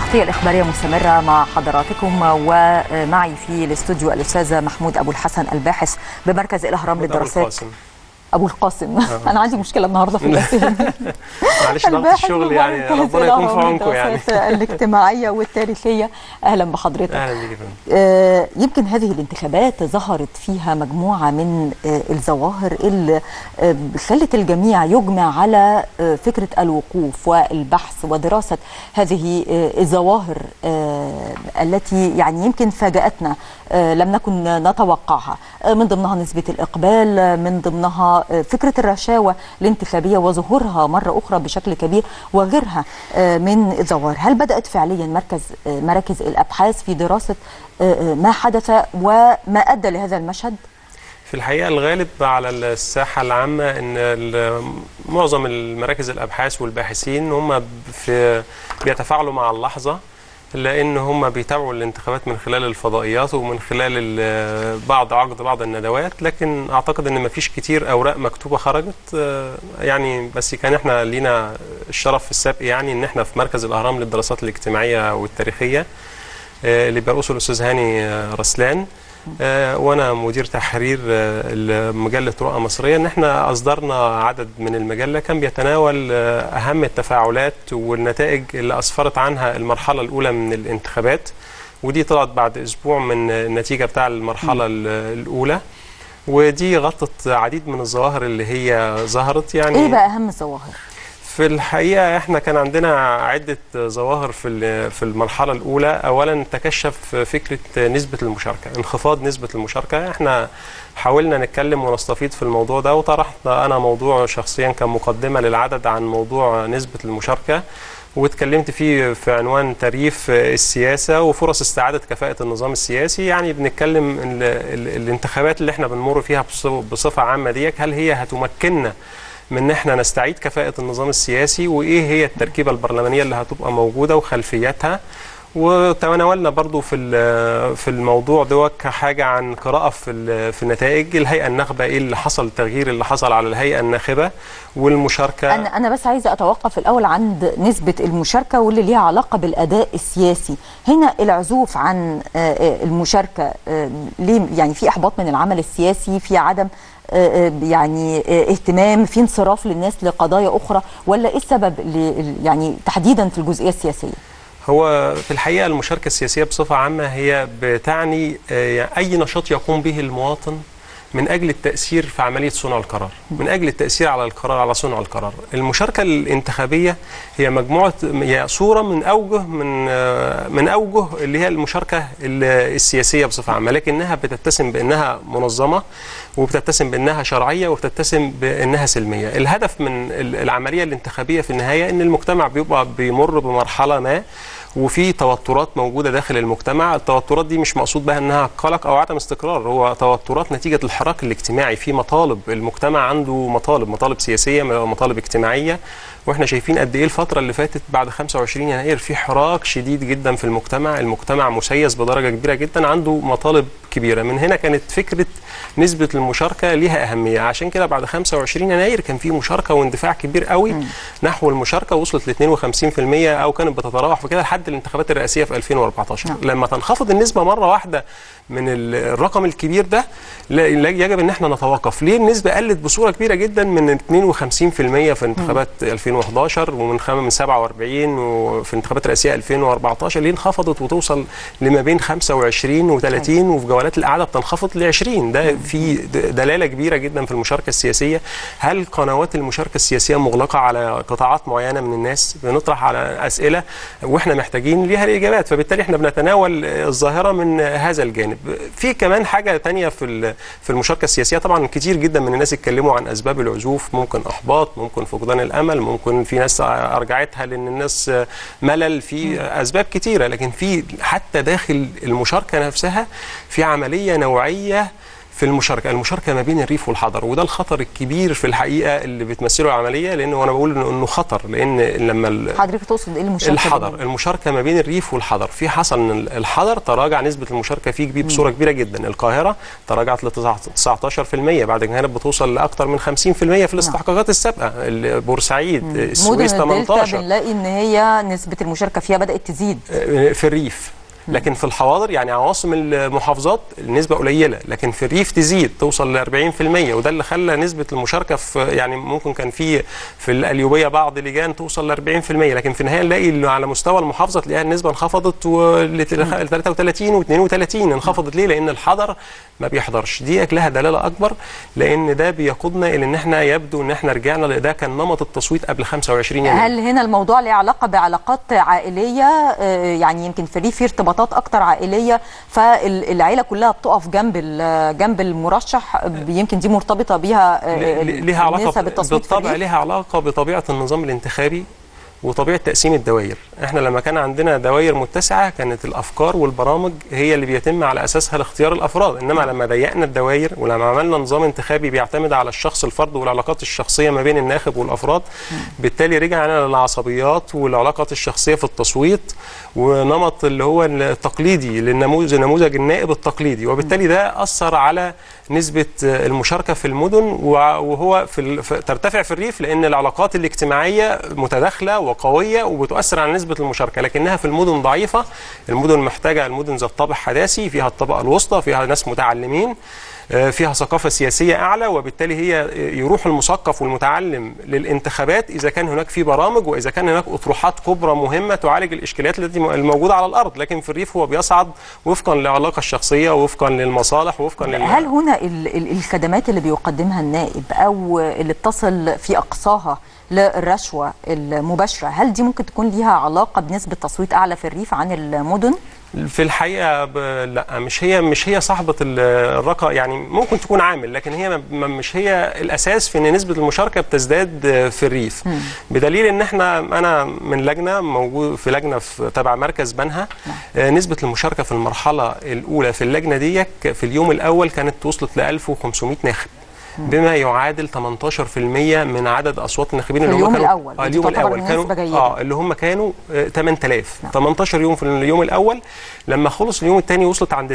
التغطية الإخبارية مستمرة مع حضراتكم ومعي في الاستوديو الأستاذ محمود أبو الحسن الباحث بمركز الأهرام للدراسات أبو القاسم آه. أنا عندي مشكلة النهاردة في الأسئلة معلش ضغط الشغل يعني ربنا يكون في عونكم يعني الاجتماعية والتاريخية أهلا بحضرتك أهلا بيك آه يمكن هذه الانتخابات ظهرت فيها مجموعة من آه الظواهر اللي آه خلت الجميع يجمع على آه فكرة الوقوف والبحث ودراسة هذه آه الظواهر آه التي يعني يمكن فاجأتنا آه لم نكن نتوقعها آه من ضمنها نسبة الإقبال آه من ضمنها فكرة الرشاوى الانتخابية وظهورها مرة أخرى بشكل كبير وغيرها من الظواهر هل بدأت فعليا مركز مراكز الأبحاث في دراسة ما حدث وما أدى لهذا المشهد؟ في الحقيقة الغالب على الساحة العامة أن معظم المراكز الأبحاث والباحثين هم في بيتفاعلوا مع اللحظة لان هم بيتابعوا الانتخابات من خلال الفضائيات ومن خلال بعض عقد بعض الندوات لكن اعتقد ان ما فيش كتير اوراق مكتوبه خرجت يعني بس كان احنا لينا الشرف في السبق يعني ان احنا في مركز الاهرام للدراسات الاجتماعيه والتاريخيه اللي بيرقصه الاستاذ هاني رسلان وانا مدير تحرير مجله رؤى مصريه ان احنا اصدرنا عدد من المجله كان بيتناول اهم التفاعلات والنتائج اللي اسفرت عنها المرحله الاولى من الانتخابات ودي طلعت بعد اسبوع من النتيجه بتاع المرحله الاولى ودي غطت عديد من الظواهر اللي هي ظهرت يعني ايه بقى اهم الظواهر في الحقيقه احنا كان عندنا عده ظواهر في في المرحله الاولى اولا تكشف فكره نسبه المشاركه انخفاض نسبه المشاركه احنا حاولنا نتكلم ونستفيض في الموضوع ده وطرحت انا موضوع شخصيا كمقدمه للعدد عن موضوع نسبه المشاركه واتكلمت فيه في عنوان تريف السياسه وفرص استعاده كفاءه النظام السياسي يعني بنتكلم ال ال الانتخابات اللي احنا بنمر فيها بصفه عامه ديك هل هي هتمكننا من ان احنا نستعيد كفاءه النظام السياسي وايه هي التركيبه البرلمانيه اللي هتبقى موجوده وخلفياتها وتناولنا برضو في في الموضوع دوت كحاجه عن قراءه في في النتائج الهيئه الناخبه ايه اللي حصل التغيير اللي حصل على الهيئه الناخبه والمشاركه انا انا بس عايزه اتوقف الاول عند نسبه المشاركه واللي ليها علاقه بالاداء السياسي هنا العزوف عن المشاركه ليه يعني في احباط من العمل السياسي في عدم يعني اهتمام في انصراف للناس لقضايا اخرى ولا ايه السبب يعني تحديدا في الجزئيه السياسيه هو في الحقيقه المشاركه السياسيه بصفه عامه هي بتعني اي نشاط يقوم به المواطن من اجل التاثير في عمليه صنع القرار من اجل التاثير على القرار على صنع القرار المشاركه الانتخابيه هي مجموعه هي صوره من اوجه من من اوجه اللي هي المشاركه السياسيه بصفه عامه لكنها بتتسم بانها منظمه وبتتسم بانها شرعيه وبتتسم بانها سلميه الهدف من العمليه الانتخابيه في النهايه ان المجتمع بيبقى بيمر بمرحله ما وفي توترات موجوده داخل المجتمع التوترات دي مش مقصود بها انها قلق او عدم استقرار هو توترات نتيجه الحراك الاجتماعي في مطالب المجتمع عنده مطالب مطالب سياسيه مطالب اجتماعيه واحنا شايفين قد ايه الفتره اللي فاتت بعد 25 يناير في حراك شديد جدا في المجتمع المجتمع مسيس بدرجه كبيره جدا عنده مطالب كبيره من هنا كانت فكره نسبه المشاركه ليها اهميه عشان كده بعد 25 يناير كان في مشاركه واندفاع كبير قوي م. نحو المشاركه وصلت ل 52% او كانت بتتراوح في كده لحد الانتخابات الرئاسيه في 2014 م. لما تنخفض النسبه مره واحده من الرقم الكبير ده يجب ان احنا نتوقف ليه النسبه قلت بصوره كبيره جدا من 52% في انتخابات م. 2011 ومن من 47 وفي انتخابات الرئاسيه 2014 ليه انخفضت وتوصل لما بين 25 و30 وفي جولات الاعاده بتنخفض ل 20 ده في دلاله كبيره جدا في المشاركه السياسيه هل قنوات المشاركه السياسيه مغلقه على قطاعات معينه من الناس بنطرح على اسئله واحنا محتاجين ليها الاجابات فبالتالي احنا بنتناول الظاهره من هذا الجانب في كمان حاجه تانية في في المشاركه السياسيه طبعا كتير جدا من الناس اتكلموا عن اسباب العزوف ممكن احباط ممكن فقدان الامل ممكن في ناس ارجعتها لان الناس ملل في اسباب كتيره لكن في حتى داخل المشاركه نفسها في عمليه نوعيه في المشاركه المشاركه ما بين الريف والحضر وده الخطر الكبير في الحقيقه اللي بتمثله العمليه لانه انا بقول انه خطر لان لما ال- حضرتك تقصد ايه المشاركه الحضر بين- المشاركه ما بين الريف والحضر في حصل ان الحضر تراجع نسبه المشاركه فيه كبير بصوره كبيره جدا القاهره تراجعت ل 19% بعد كده كانت بتوصل لاكثر من 50% في الاستحقاقات السابقه ال- بورسعيد مدن السويس الدلتا 18 بنلاقي ان هي نسبه المشاركه فيها بدات تزيد في الريف لكن في الحواضر يعني عواصم المحافظات النسبة قليلة لكن في الريف تزيد توصل ل 40% وده اللي خلى نسبة المشاركة في يعني ممكن كان في في القليوبية بعض لجان توصل ل 40% لكن في النهاية نلاقي انه على مستوى المحافظة تلاقيها النسبة انخفضت ل 33 و 32 انخفضت ليه؟ لأن الحضر ما بيحضرش دي لها دلالة أكبر لأن ده بيقودنا إلى إن احنا يبدو إن احنا رجعنا لده كان نمط التصويت قبل 25 يناير هل هنا الموضوع له علاقه بعلاقات عائليه آه، يعني يمكن في الريف في ارتباطات اكتر عائليه فالعيله كلها بتقف جنب ال- جنب المرشح يمكن دي مرتبطه بيها آه، ل- ليها علاقه نسب ب- التصويت في بالطبع الريف؟ ليها علاقه بطبيعه النظام الانتخابي وطبيعه تقسيم الدوائر احنا لما كان عندنا دوائر متسعه كانت الافكار والبرامج هي اللي بيتم على اساسها اختيار الافراد انما لما ضيقنا الدوائر ولما عملنا نظام انتخابي بيعتمد على الشخص الفرد والعلاقات الشخصيه ما بين الناخب والافراد بالتالي رجعنا للعصبيات والعلاقات الشخصيه في التصويت ونمط اللي هو التقليدي للنموذج نموذج النائب التقليدي وبالتالي ده اثر على نسبه المشاركه في المدن وع- وهو في ال- في- ترتفع في الريف لان العلاقات الاجتماعيه متداخله وقويه وبتؤثر على نسبه المشاركه لكنها في المدن ضعيفه المدن محتاجه المدن ذات طابع حداثي فيها الطبقه الوسطى فيها ناس متعلمين آه، فيها ثقافة سياسية أعلى وبالتالي هي يروح المثقف والمتعلم للانتخابات إذا كان هناك في برامج وإذا كان هناك أطروحات كبرى مهمة تعالج الإشكاليات التي الموجودة على الأرض لكن في الريف هو بيصعد وفقا للعلاقة الشخصية وفقا للمصالح وفقا لل... هل هنا ال- ال- الخدمات اللي بيقدمها النائب او اللي بتصل في اقصاها للرشوه المباشره هل دي ممكن تكون ليها علاقه بنسبه تصويت اعلى في الريف عن المدن في الحقيقه ب... لا مش هي مش هي صاحبه ال- الرقم يعني ممكن تكون عامل لكن هي م- م- مش هي الاساس في ان نسبه المشاركه بتزداد في الريف بدليل ان احنا انا من لجنه موجود في لجنه في تبع مركز بنها آه، نسبه المشاركه في المرحله الاولى في اللجنه دي في اليوم الاول كانت وصلت ل 1500 ناخب بما يعادل 18% من عدد اصوات الناخبين في اللي هم اليوم كانوا الأول. اه ودي اليوم تعتبر الاول كانوا نسبة جيدة. اه اللي هم كانوا آه، 8000 نعم. 18 يوم في اليوم الاول لما خلص اليوم الثاني وصلت عند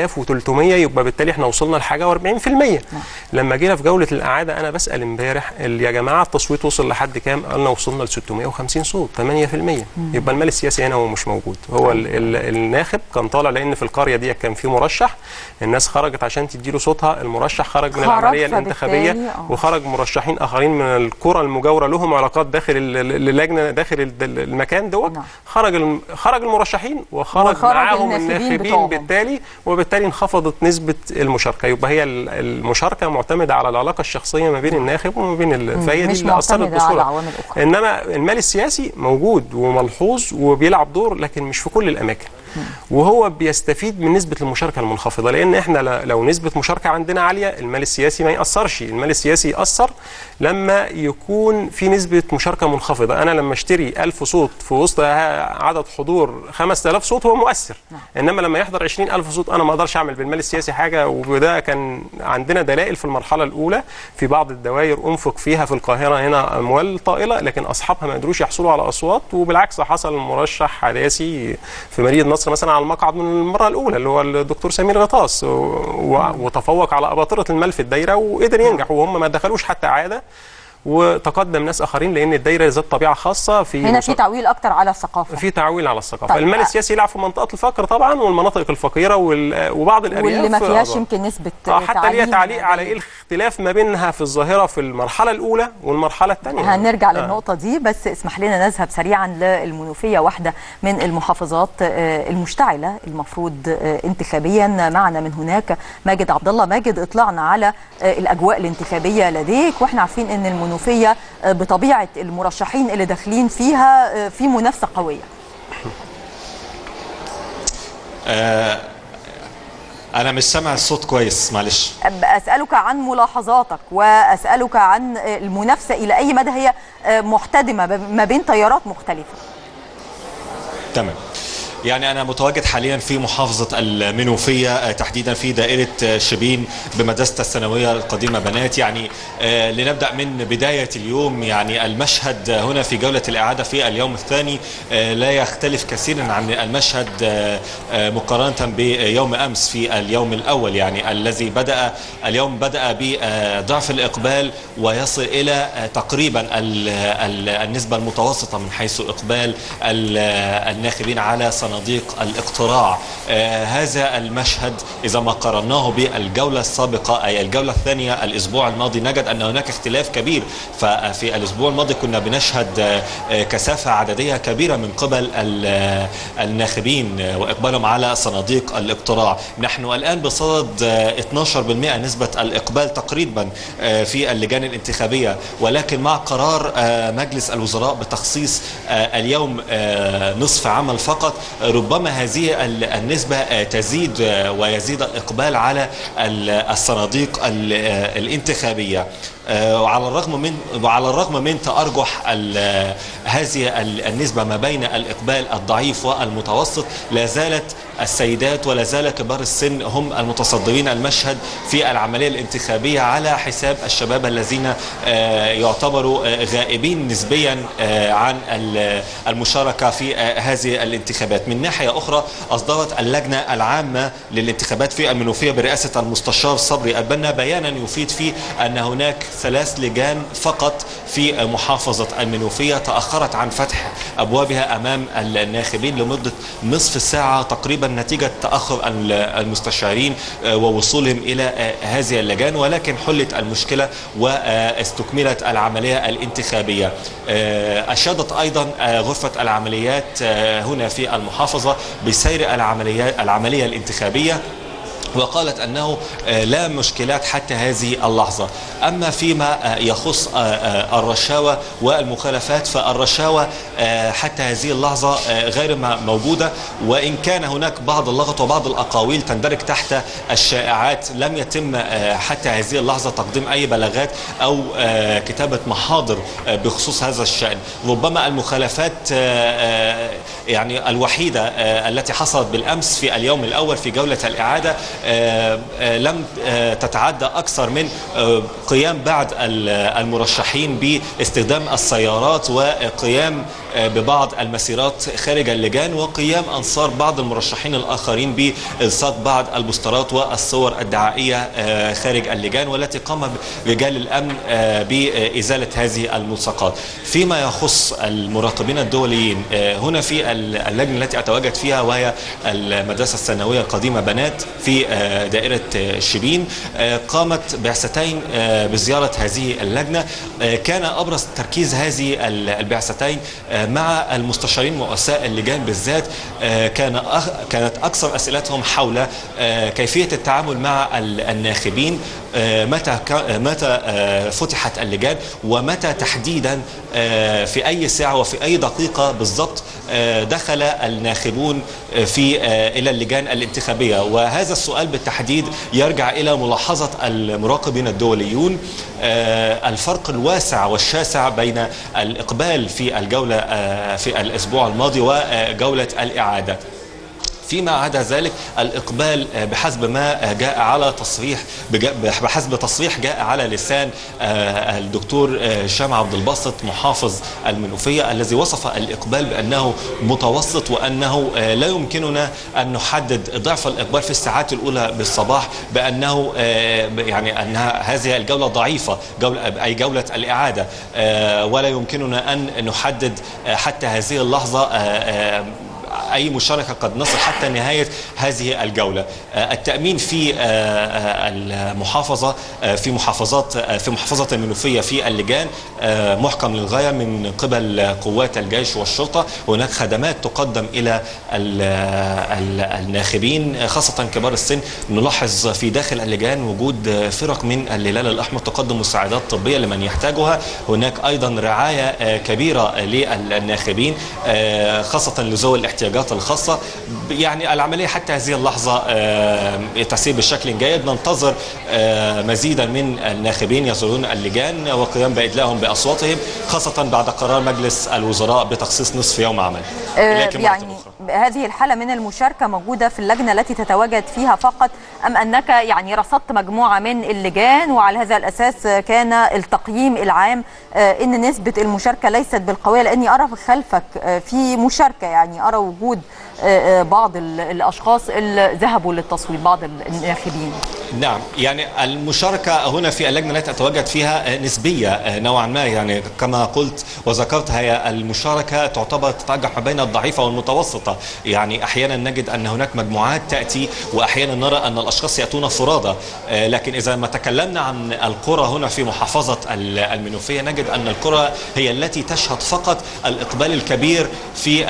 3300 يبقى بالتالي احنا وصلنا لحاجه و40% لما جينا في جوله الاعاده انا بسال امبارح ال- يا جماعه التصويت وصل لحد كام؟ قالنا وصلنا ل 650 صوت 8% يبقى المال السياسي هنا هو مش موجود هو ال ال الناخب كان طالع لان في القريه دي كان في مرشح الناس خرجت عشان تديله صوتها المرشح خرج من خرج، العمليه فبالتالي الانتخابيه آه. وخرج مرشحين اخرين من القرى المجاوره لهم علاقات داخل ال- ال- اللجنه داخل ال- ال- المكان دوت نعم. خرج الم- خرج المرشحين وخرج, وخرج معاهم الناخبين الناخبين بتوعهم. بالتالي وبالتالي انخفضت نسبه المشاركه يبقى هي ال- المشاركه معتمده على العلاقه الشخصيه ما بين الناخب وما بين ال- فهي دي مش اللي اثرت معتمده على بصوره عوامل اخرى انما المال السياسي موجود وملحوظ وبيلعب دور لكن مش في كل الاماكن وهو بيستفيد من نسبه المشاركه المنخفضه لان احنا ل- لو نسبه مشاركه عندنا عاليه المال السياسي ما ياثرش المال السياسي ياثر لما يكون في نسبه مشاركه منخفضه انا لما اشتري 1000 صوت في وسط ها- عدد حضور 5000 صوت هو مؤثر انما لما يحضر 20000 صوت انا ما اقدرش اعمل بالمال السياسي حاجه وده كان عندنا دلائل في المرحله الاولى في بعض الدوائر انفق فيها في القاهره هنا اموال طائله لكن اصحابها ما قدروش يحصلوا على اصوات وبالعكس حصل مرشح حداثي في مدينه نصر مثلا على المقعد من المره الاولى اللي هو الدكتور سمير غطاس و... و... وتفوق على اباطره المال في الدايره وقدر ينجح وهم ما دخلوش حتى عاده وتقدم ناس اخرين لان الدايره ذات طبيعه خاصه في هنا في مشار- تعويل اكتر على الثقافه في تعويل على الثقافه طيب. المال السياسي يلعب في منطقه الفقر طبعا والمناطق الفقيره وال... وبعض الارياف واللي ما فيهاش أضعف. يمكن نسبه اه حتى ليها تعليم تعليق على ايه الاختلاف ما بينها في الظاهره في المرحله الاولى والمرحله الثانيه هنرجع للنقطة دي بس اسمح لنا نذهب سريعا للمنوفية واحدة من المحافظات آه، المشتعلة المفروض آه، انتخابيا معنا من هناك ماجد عبد الله ماجد اطلعنا على آه، الأجواء الانتخابية لديك واحنا عارفين ان المنوفية آه، بطبيعة المرشحين اللي داخلين فيها آه، في منافسة قوية آه، انا مش سامع الصوت كويس معلش أسألك عن ملاحظاتك وأسألك عن آه، المنافسة إلى أي مدى هي آه، محتدمة ما بين تيارات مختلفة تمام يعني انا متواجد حاليا في محافظه المنوفيه آه، تحديدا في دائره آه، شبين بمدرسه الثانويه القديمه بنات يعني آه، لنبدا من بدايه اليوم يعني المشهد هنا في جوله الاعاده في اليوم الثاني آه، لا يختلف كثيرا عن المشهد آه، آه، مقارنه بيوم امس في اليوم الاول يعني الذي بدا اليوم بدا بضعف الاقبال ويصل الى آه، تقريبا ال- ال- النسبه المتوسطه من حيث اقبال ال- الناخبين على صناديق الاقتراع آه، هذا المشهد اذا ما قارناه بالجوله السابقه اي الجوله الثانيه الاسبوع الماضي نجد ان هناك اختلاف كبير ففي الاسبوع الماضي كنا بنشهد آه، آه، كثافه عدديه كبيره من قبل ال- آه، الناخبين آه، واقبالهم على صناديق الاقتراع نحن الان بصدد آه، 12% نسبه الاقبال تقريبا آه، في اللجان الانتخابيه ولكن مع قرار آه، مجلس الوزراء بتخصيص آه، اليوم آه، نصف عمل فقط ربما هذه ال- النسبه آه، تزيد آه، ويزيد الاقبال على ال- الصناديق ال- آه، الانتخابيه آه، وعلى الرغم من وعلى الرغم من تأرجح ال- هذه ال- النسبة ما بين الإقبال الضعيف والمتوسط لا زالت السيدات ولا زال كبار السن هم المتصدرين المشهد في العملية الانتخابية على حساب الشباب الذين آه، يعتبروا آه، غائبين نسبيا آه، عن ال- المشاركة في آه، هذه الانتخابات من ناحية أخرى أصدرت اللجنة العامة للانتخابات في المنوفية برئاسة المستشار صبري البنا بيانا يفيد فيه أن هناك ثلاث لجان فقط في محافظة المنوفية تأخرت عن فتح أبوابها أمام الناخبين لمدة نصف ساعة تقريبا نتيجة تأخر ال- المستشارين آه، ووصولهم إلى آه، هذه اللجان ولكن حلت المشكلة واستكملت العملية الانتخابية آه، أشادت أيضا آه، غرفة العمليات آه، هنا في المحافظة بسير العمليات العملية الانتخابية وقالت أنه آه، لا مشكلات حتى هذه اللحظة أما فيما آه، يخص آه، آه، الرشاوى والمخالفات فالرشاوى آه، حتى هذه اللحظة آه، غير ما- موجودة وإن كان هناك بعض اللغط وبعض الأقاويل تندرج تحت الشائعات لم يتم آه، حتى هذه اللحظة تقديم أي بلاغات أو آه، كتابة محاضر آه، بخصوص هذا الشأن ربما المخالفات آه، آه، يعني الوحيدة آه، التي حصلت بالأمس في اليوم الأول في جولة الإعادة آه، آه، لم آه، تتعدى أكثر من آه، قيام بعض ال- المرشحين باستخدام السيارات وقيام آه، ببعض المسيرات خارج اللجان وقيام أنصار بعض المرشحين الآخرين بإلصاق بعض البوسترات والصور الدعائية آه، خارج اللجان والتي قام رجال الأمن آه، بإزالة هذه الملصقات فيما يخص المراقبين الدوليين آه، هنا في ال- اللجنة التي أتواجد فيها وهي المدرسة الثانوية القديمة بنات في آه، دائرة آه، شبين آه، قامت بعثتين آه، بزيارة هذه اللجنة آه، كان أبرز تركيز هذه ال- البعثتين آه، مع المستشارين ورؤساء اللجان بالذات آه، كان أخ- كانت أكثر أسئلتهم حول آه، كيفية التعامل مع ال- الناخبين آه، متى كا- آه، متى آه، فتحت اللجان ومتى تحديدا آه، في أي ساعة وفي أي دقيقة بالضبط آه، دخل الناخبون آه، في آه، إلى اللجان الانتخابية وهذا السؤال بالتحديد يرجع إلى ملاحظة المراقبين الدوليون آه، الفرق الواسع والشاسع بين الإقبال في الجولة آه، في الأسبوع الماضي وجولة الإعادة فيما عدا ذلك الإقبال آه، بحسب ما آه، جاء على تصريح بجا- بحسب تصريح جاء على لسان آه، الدكتور آه، هشام عبد الباسط محافظ المنوفية الذي وصف الإقبال بأنه متوسط وأنه آه، لا يمكننا أن نحدد ضعف الإقبال في الساعات الأولى بالصباح بأنه آه، ب- يعني أنها هذه الجولة ضعيفة جولة أي جولة الإعادة آه، ولا يمكننا أن نحدد آه، حتى هذه اللحظة آه، آه، اي مشاركه قد نصل حتى نهايه هذه الجوله آه، التامين في آه، آه، المحافظه آه، في محافظات آه، في محافظه المنوفيه في اللجان آه، محكم للغايه من قبل قوات الجيش والشرطه هناك خدمات تقدم الى ال- ال- الناخبين خاصه كبار السن نلاحظ في داخل اللجان وجود فرق من الهلال الاحمر تقدم مساعدات طبيه لمن يحتاجها هناك ايضا رعايه آه، كبيره للناخبين آه، خاصه لذوي الاحتياجات الخاصه يعني العمليه حتى هذه اللحظه آه، تسير بشكل جيد ننتظر آه، مزيدا من الناخبين يزورون اللجان وقيام بادلائهم باصواتهم خاصه بعد قرار مجلس الوزراء بتخصيص نصف يوم عمل آه، إليك مرة يعني أخرى. هذه الحالة من المشاركة موجودة في اللجنة التي تتواجد فيها فقط أم أنك يعني رصدت مجموعة من اللجان وعلى هذا الأساس كان التقييم العام آه، أن نسبة المشاركة ليست بالقوية لأني أرى خلفك آه، في مشاركة يعني أرى وجود آه، آه، بعض ال- الأشخاص اللي ذهبوا للتصويت بعض الناخبين نعم يعني المشاركة هنا في اللجنة التي أتواجد فيها نسبية نوعا ما يعني كما قلت وذكرت هي المشاركة تعتبر تترجح ما بين الضعيفة والمتوسطة يعني أحيانا نجد أن هناك مجموعات تأتي وأحيانا نرى أن الأشخاص يأتون فرادى لكن إذا ما تكلمنا عن القرى هنا في محافظة المنوفية نجد أن القرى هي التي تشهد فقط الإقبال الكبير في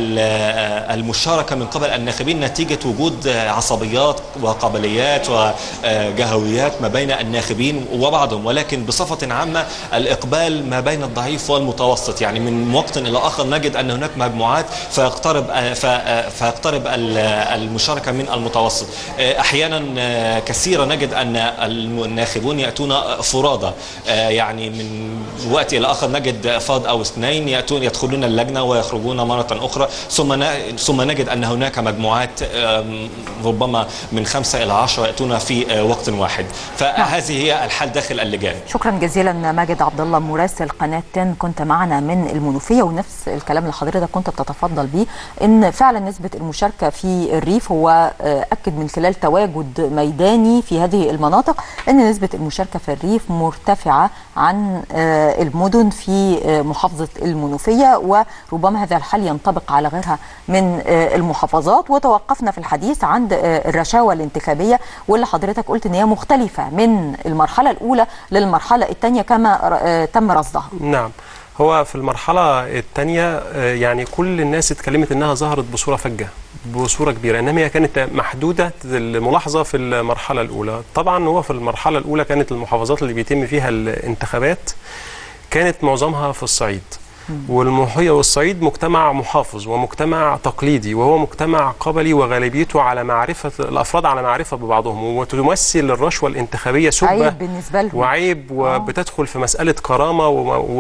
المشاركة من قبل الناخبين نتيجة وجود عصبيات وقبليات وجهويات ما بين الناخبين وبعضهم ولكن بصفة عامة الإقبال ما بين الضعيف والمتوسط يعني من وقت إلى آخر نجد أن هناك مجموعات فيقترب فيقترب المشاركة من المتوسط أحيانا كثيرا نجد أن الناخبون يأتون فرادى يعني من وقت إلى آخر نجد فرد أو اثنين يأتون يدخلون اللجنة ويخرجون مرة أخرى ثم ثم نجد أن هناك مجموعات ربما من خمسة إلى عشرة يأتون في وقت واحد فهذه هي الحال داخل اللجان شكرا جزيلا ماجد عبد الله مراسل قناه 10 كنت معنا من المنوفيه ونفس الكلام اللي حضرتك كنت بتتفضل بيه ان فعلا نسبه المشاركه في الريف هو اكد من خلال تواجد ميداني في هذه المناطق ان نسبه المشاركه في الريف مرتفعه عن المدن في محافظه المنوفيه وربما هذا الحال ينطبق على غيرها من المحافظات وتوقفنا في الحديث عند الرشاوى الانتخابيه واللي حضرتك قلت ان هي مختلفه من المرحله الاولى للمرحله الثانيه كما تم رصدها. نعم هو في المرحلة الثانية يعني كل الناس اتكلمت انها ظهرت بصورة فجة بصورة كبيرة انما هي كانت محدودة الملاحظة في المرحلة الأولى طبعا هو في المرحلة الأولى كانت المحافظات اللي بيتم فيها الانتخابات كانت معظمها في الصعيد والمحية والصعيد مجتمع محافظ ومجتمع تقليدي وهو مجتمع قبلي وغالبيته على معرفة الأفراد على معرفة ببعضهم وتمثل الرشوة الانتخابية سبة عيب بالنسبة لهم وعيب وبتدخل في مسألة كرامة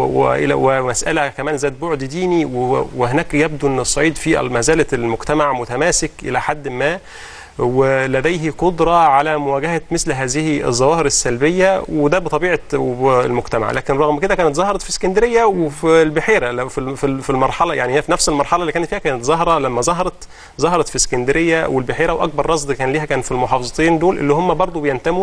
ومسألة كمان ذات بعد ديني وهناك يبدو أن الصعيد في ما زالت المجتمع متماسك إلى حد ما ولديه قدرة على مواجهة مثل هذه الظواهر السلبية وده بطبيعة المجتمع لكن رغم كده كانت ظهرت في اسكندرية وفي البحيرة في المرحلة يعني هي في نفس المرحلة اللي كانت فيها كانت ظاهرة لما ظهرت ظهرت في اسكندرية والبحيرة وأكبر رصد كان ليها كان في المحافظتين دول اللي هم برضو بينتموا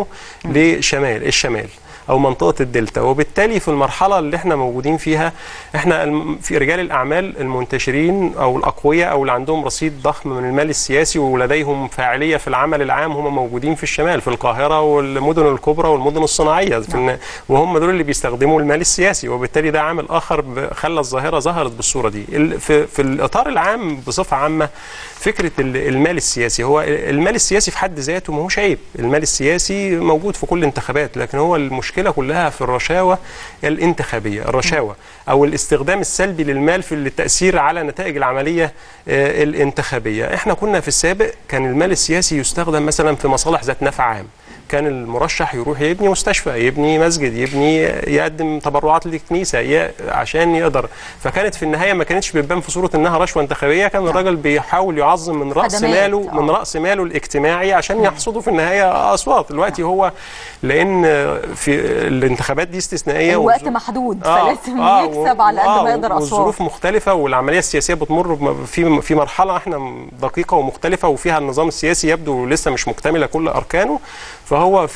لشمال الشمال او منطقه الدلتا وبالتالي في المرحله اللي احنا موجودين فيها احنا في رجال الاعمال المنتشرين او الاقوياء او اللي عندهم رصيد ضخم من المال السياسي ولديهم فاعليه في العمل العام هم موجودين في الشمال في القاهره والمدن الكبرى والمدن الصناعيه في وهم دول اللي بيستخدموا المال السياسي وبالتالي ده عامل اخر خلى الظاهره ظهرت بالصوره دي في, في الاطار العام بصفه عامه فكره المال السياسي هو المال السياسي في حد ذاته ما هوش عيب المال السياسي موجود في كل الانتخابات لكن هو المشكله كلها في الرشاوى الانتخابيه الرشاوى او الاستخدام السلبي للمال في التاثير على نتائج العمليه الانتخابيه احنا كنا في السابق كان المال السياسي يستخدم مثلا في مصالح ذات نفع عام كان المرشح يروح يبني مستشفى يبني مسجد يبني يقدم تبرعات للكنيسه عشان يقدر فكانت في النهايه ما كانتش بتبان في صوره انها رشوه انتخابيه كان الراجل بيحاول يعظم من راس ماله من راس ماله الاجتماعي عشان يحصدوا في النهايه اصوات دلوقتي هو لان في الانتخابات دي استثنائيه الوقت محدود فلازم آه يكسب على قد ما يقدر اصوات والظروف مختلفه والعمليه السياسيه بتمر في في مرحله احنا دقيقه ومختلفه وفيها النظام السياسي يبدو لسه مش مكتمله كل اركانه فهو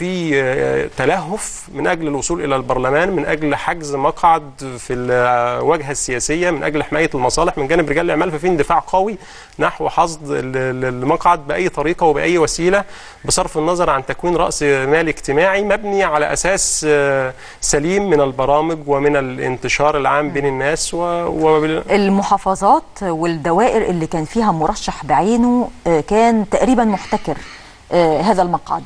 في تلهف من اجل الوصول الى البرلمان من اجل حجز مقعد في الواجهه السياسيه من اجل حمايه المصالح من جانب رجال الاعمال ففي اندفاع قوي نحو حصد المقعد باي طريقه وباي وسيله بصرف النظر عن تكوين راس مال اجتماعي مبني على اساس سليم من البرامج ومن الانتشار العام بين الناس و... و... المحافظات والدوائر اللي كان فيها مرشح بعينه كان تقريبا محتكر هذا المقعد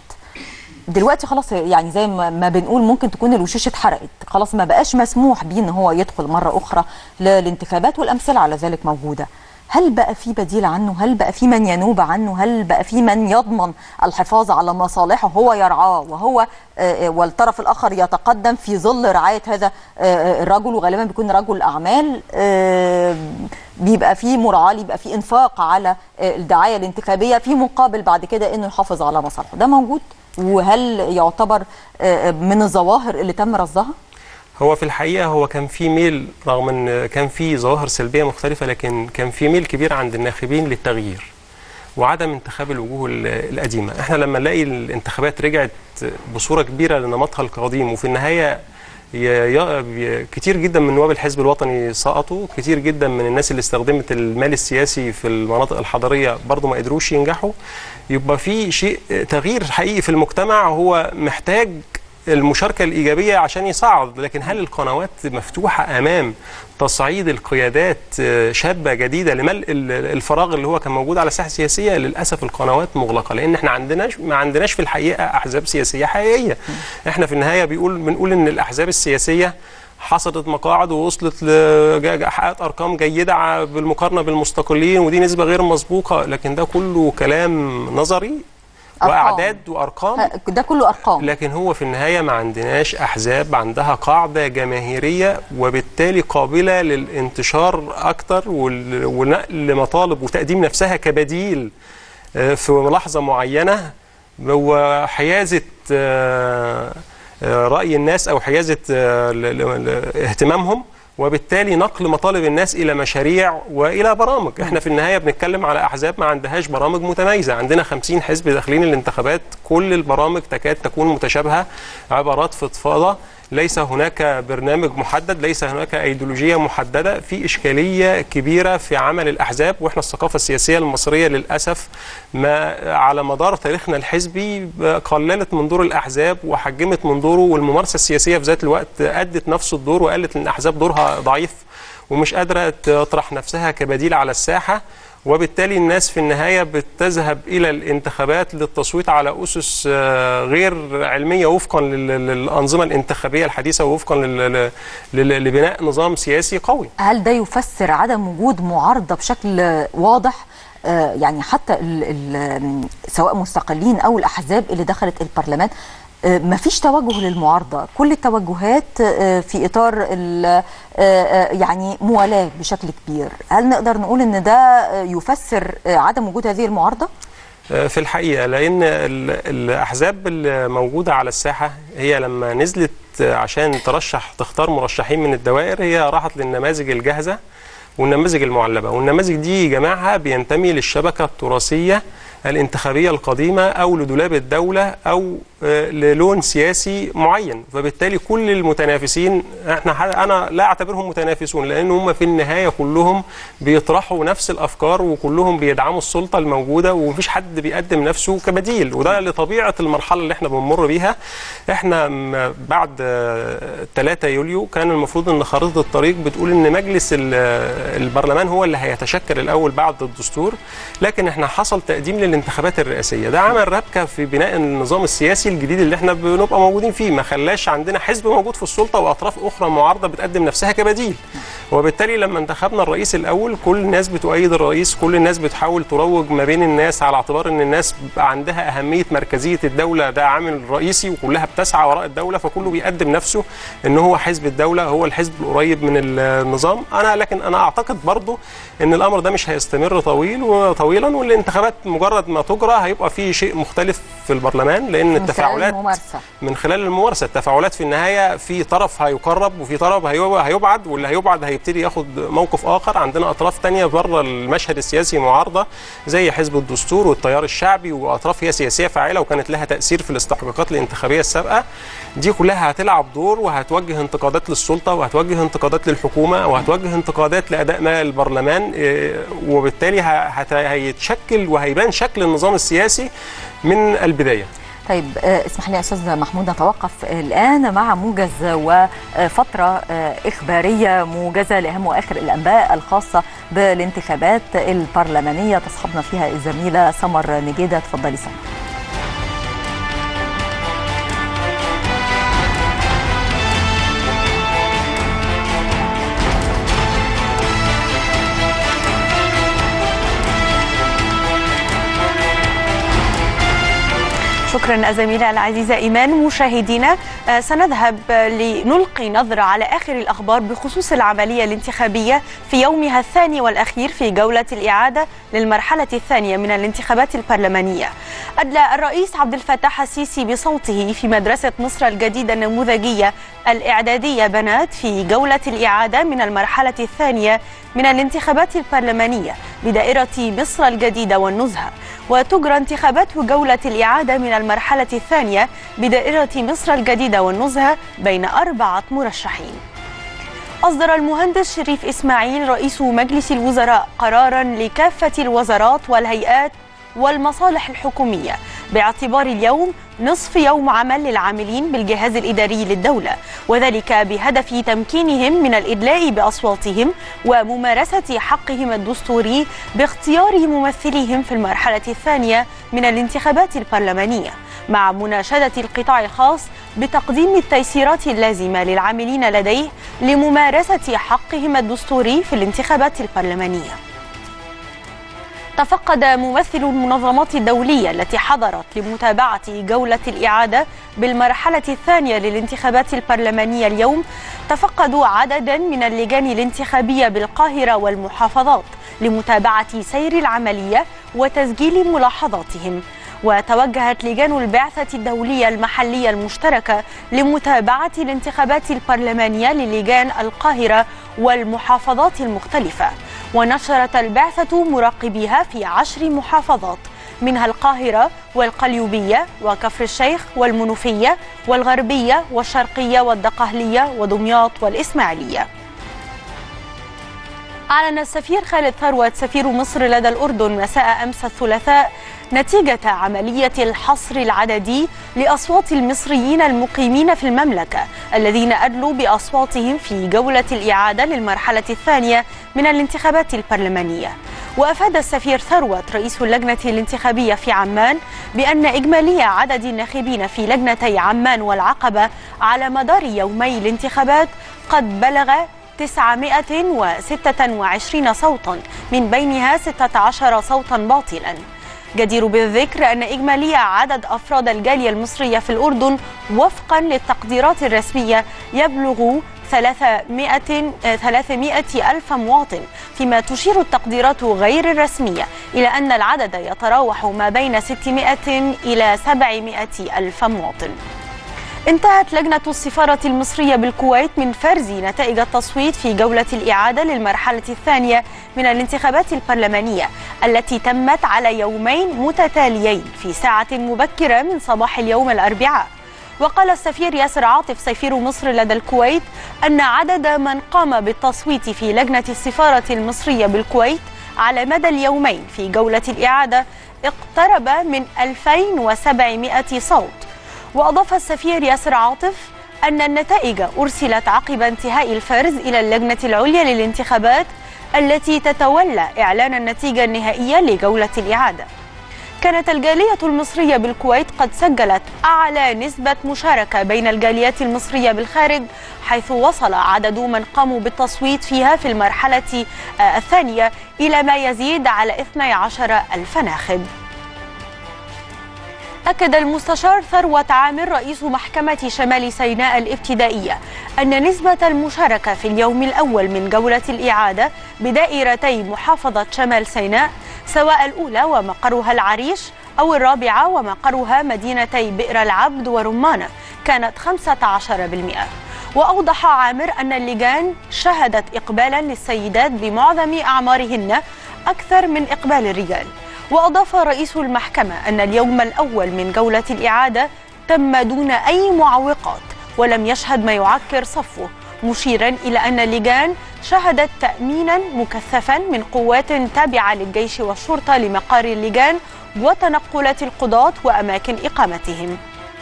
دلوقتي خلاص يعني زي ما بنقول ممكن تكون الوشوش اتحرقت خلاص ما بقاش مسموح بيه ان هو يدخل مره اخرى للانتخابات والامثله على ذلك موجوده هل بقى في بديل عنه هل بقى في من ينوب عنه هل بقى في من يضمن الحفاظ على مصالحه هو يرعاه وهو آه، آه، والطرف الآخر يتقدم في ظل رعاية هذا آه، الرجل وغالبا بيكون رجل أعمال آه، بيبقى في مراعاة بيبقى في إنفاق على آه، الدعاية الانتخابية في مقابل بعد كده إنه يحافظ على مصالحه ده موجود وهل يعتبر آه، من الظواهر اللي تم رصدها؟ هو في الحقيقه هو كان في ميل رغم ان كان في ظواهر سلبيه مختلفه لكن كان في ميل كبير عند الناخبين للتغيير وعدم انتخاب الوجوه ال- القديمه احنا لما نلاقي الانتخابات رجعت بصوره كبيره لنمطها القديم وفي النهايه ي- ي- كتير جدا من نواب الحزب الوطني سقطوا كتير جدا من الناس اللي استخدمت المال السياسي في المناطق الحضريه برضو ما قدروش ينجحوا يبقى في شيء تغيير حقيقي في المجتمع هو محتاج المشاركة الإيجابية عشان يصعد لكن هل القنوات مفتوحة أمام تصعيد القيادات آه، شابة جديدة لملء ال- الفراغ اللي هو كان موجود على الساحة السياسية للأسف القنوات مغلقة لأن احنا عندناش ما عندناش في الحقيقة أحزاب سياسية حقيقية احنا في النهاية بيقول بنقول إن الأحزاب السياسية حصلت مقاعد ووصلت ل- حققت ارقام جيده ع- بالمقارنه بالمستقلين ودي نسبه غير مسبوقه لكن ده كله كلام نظري أرقام. واعداد وارقام ده كله أرقام لكن هو في النهاية ما عندناش أحزاب عندها قاعدة جماهيرية وبالتالي قابلة للانتشار أكتر وال- ونقل مطالب وتقديم نفسها كبديل آه، في لحظة معينة وحيازة آه، آه، رأي الناس أو حيازة آه، ل- ل- ل- اهتمامهم وبالتالي نقل مطالب الناس الى مشاريع والى برامج احنا في النهايه بنتكلم على احزاب ما عندهاش برامج متميزه عندنا 50 حزب داخلين الانتخابات كل البرامج تكاد تكون متشابهه عبارات فضفاضه ليس هناك برنامج محدد ليس هناك ايديولوجيه محدده في اشكاليه كبيره في عمل الاحزاب واحنا الثقافه السياسيه المصريه للاسف ما على مدار تاريخنا الحزبي قللت من دور الاحزاب وحجمت من دوره والممارسه السياسيه في ذات الوقت ادت نفس الدور وقالت ان الاحزاب دورها ضعيف ومش قادره تطرح نفسها كبديل على الساحه وبالتالي الناس في النهايه بتذهب الى الانتخابات للتصويت على اسس آه، غير علميه وفقا لل- للانظمه الانتخابيه الحديثه ووفقا لل- لل- لبناء نظام سياسي قوي هل ده يفسر عدم وجود معارضة بشكل واضح آه، يعني حتى ال ال سواء مستقلين أو الأحزاب اللي دخلت البرلمان آه، مفيش توجه للمعارضة كل التوجهات آه، في إطار ال- آه، آه، يعني موالاة بشكل كبير هل نقدر نقول أن ده آه، يفسر آه، عدم وجود هذه المعارضة؟ في الحقيقة لأن ال- الأحزاب الموجودة على الساحة هي لما نزلت عشان ترشح تختار مرشحين من الدوائر هي راحت للنماذج الجاهزة والنماذج المعلبة والنماذج دي جماعها بينتمي للشبكة التراثية الانتخابية القديمة أو لدولاب الدولة أو آه، للون سياسي معين فبالتالي كل المتنافسين احنا ح- انا لا اعتبرهم متنافسون لان هم في النهايه كلهم بيطرحوا نفس الافكار وكلهم بيدعموا السلطه الموجوده ومفيش حد بيقدم نفسه كبديل وده لطبيعه المرحله اللي احنا بنمر بيها احنا م- بعد آه، 3 يوليو كان المفروض ان خريطه الطريق بتقول ان مجلس ال- البرلمان هو اللي هيتشكل الاول بعد الدستور لكن احنا حصل تقديم للانتخابات الرئاسيه ده عمل ربكه في بناء النظام السياسي الجديد اللي احنا بنبقى موجودين فيه ما خلاش عندنا حزب موجود في السلطه واطراف اخرى معارضه بتقدم نفسها كبديل وبالتالي لما انتخبنا الرئيس الاول كل الناس بتؤيد الرئيس كل الناس بتحاول تروج ما بين الناس على اعتبار ان الناس بقى عندها اهميه مركزيه الدوله ده عامل رئيسي وكلها بتسعى وراء الدوله فكله بيقدم نفسه ان هو حزب الدوله هو الحزب القريب من النظام انا لكن انا اعتقد برضو ان الامر ده مش هيستمر طويل وطويلا والانتخابات مجرد ما تجرى هيبقى في شيء مختلف في البرلمان لان من خلال التفاعلات الممارسة من خلال الممارسه التفاعلات في النهايه في طرف هيقرب وفي طرف هيو- هيبعد واللي هيبعد هيبتدي ياخد موقف اخر عندنا اطراف تانية بره المشهد السياسي معارضه زي حزب الدستور والتيار الشعبي واطراف هي سياسيه فاعله وكانت لها تاثير في الاستحقاقات الانتخابيه السابقه دي كلها هتلعب دور وهتوجه انتقادات للسلطه وهتوجه انتقادات للحكومه وهتوجه انتقادات لاداء ما البرلمان إيه، وبالتالي ه- هت- هيتشكل وهيبان شكل النظام السياسي من البدايه طيب آه، اسمح لي يا استاذ محمود نتوقف الان مع موجز وفتره آه، اخباريه موجزه لاهم واخر الانباء الخاصه بالانتخابات البرلمانيه تصحبنا فيها الزميله سمر نجيده تفضلي سمر شكرا الزميلة العزيزة إيمان مشاهدينا آه، سنذهب آه، لنلقي نظرة على آخر الأخبار بخصوص العملية الانتخابية في يومها الثاني والأخير في جولة الإعادة للمرحلة الثانية من الانتخابات البرلمانية أدلى الرئيس عبد الفتاح السيسي بصوته في مدرسة مصر الجديدة النموذجية الإعدادية بنات في جولة الإعادة من المرحلة الثانية من الانتخابات البرلمانية بدائرة مصر الجديدة والنزهة وتجرى انتخابات جولة الإعادة من المرحلة الثانية بدائرة مصر الجديدة والنزهة بين أربعة مرشحين أصدر المهندس شريف إسماعيل رئيس مجلس الوزراء قرارا لكافة الوزارات والهيئات والمصالح الحكومية باعتبار اليوم نصف يوم عمل للعاملين بالجهاز الإداري للدولة وذلك بهدف تمكينهم من الإدلاء بأصواتهم وممارسة حقهم الدستوري باختيار ممثليهم في المرحلة الثانية من الانتخابات البرلمانية مع مناشدة القطاع الخاص بتقديم التيسيرات اللازمة للعاملين لديه لممارسة حقهم الدستوري في الانتخابات البرلمانية تفقد ممثل المنظمات الدولية التي حضرت لمتابعة جولة الإعادة بالمرحلة الثانية للانتخابات البرلمانية اليوم تفقدوا عددا من اللجان الانتخابية بالقاهرة والمحافظات لمتابعة سير العملية وتسجيل ملاحظاتهم وتوجهت لجان البعثة الدولية المحلية المشتركة لمتابعة الانتخابات البرلمانية للجان القاهرة والمحافظات المختلفة ونشرت البعثة مراقبيها في عشر محافظات منها القاهرة والقليوبية وكفر الشيخ والمنوفية والغربية والشرقية والدقهلية ودمياط والإسماعيلية أعلن السفير خالد ثروت سفير مصر لدى الأردن مساء أمس الثلاثاء نتيجة عملية الحصر العددي لأصوات المصريين المقيمين في المملكة الذين أدلوا بأصواتهم في جولة الإعادة للمرحلة الثانية من الانتخابات البرلمانية وأفاد السفير ثروت رئيس اللجنة الانتخابية في عمان بأن إجمالي عدد الناخبين في لجنتي عمان والعقبة على مدار يومي الانتخابات قد بلغ 926 صوتا من بينها 16 صوتا باطلا جدير بالذكر أن إجمالي عدد أفراد الجالية المصرية في الأردن وفقا للتقديرات الرسمية يبلغ 300 300 ألف مواطن فيما تشير التقديرات غير الرسمية إلى أن العدد يتراوح ما بين 600 إلى 700 ألف مواطن انتهت لجنة السفارة المصرية بالكويت من فرز نتائج التصويت في جولة الإعادة للمرحلة الثانية من الانتخابات البرلمانية التي تمت على يومين متتاليين في ساعة مبكرة من صباح اليوم الأربعاء وقال السفير ياسر عاطف سفير مصر لدى الكويت أن عدد من قام بالتصويت في لجنة السفارة المصرية بالكويت على مدى اليومين في جولة الإعادة اقترب من 2700 صوت وأضاف السفير ياسر عاطف أن النتائج أرسلت عقب انتهاء الفرز إلى اللجنة العليا للانتخابات التي تتولى إعلان النتيجة النهائية لجولة الإعادة كانت الجالية المصرية بالكويت قد سجلت أعلى نسبة مشاركة بين الجاليات المصرية بالخارج حيث وصل عدد من قاموا بالتصويت فيها في المرحلة آه، الثانية إلى ما يزيد على 12 ألف ناخب أكد المستشار ثروت عامر رئيس محكمة شمال سيناء الابتدائية أن نسبة المشاركة في اليوم الأول من جولة الإعادة بدائرتي محافظة شمال سيناء سواء الأولى ومقرها العريش أو الرابعة ومقرها مدينتي بئر العبد ورمانة كانت 15% وأوضح عامر أن اللجان شهدت إقبالا للسيدات بمعظم أعمارهن أكثر من إقبال الرجال وأضاف رئيس المحكمة أن اليوم الأول من جولة الإعادة تم دون أي معوقات ولم يشهد ما يعكر صفه مشيرا إلى أن اللجان شهدت تأمينا مكثفا من قوات تابعة للجيش والشرطة لمقار اللجان وتنقلات القضاة وأماكن إقامتهم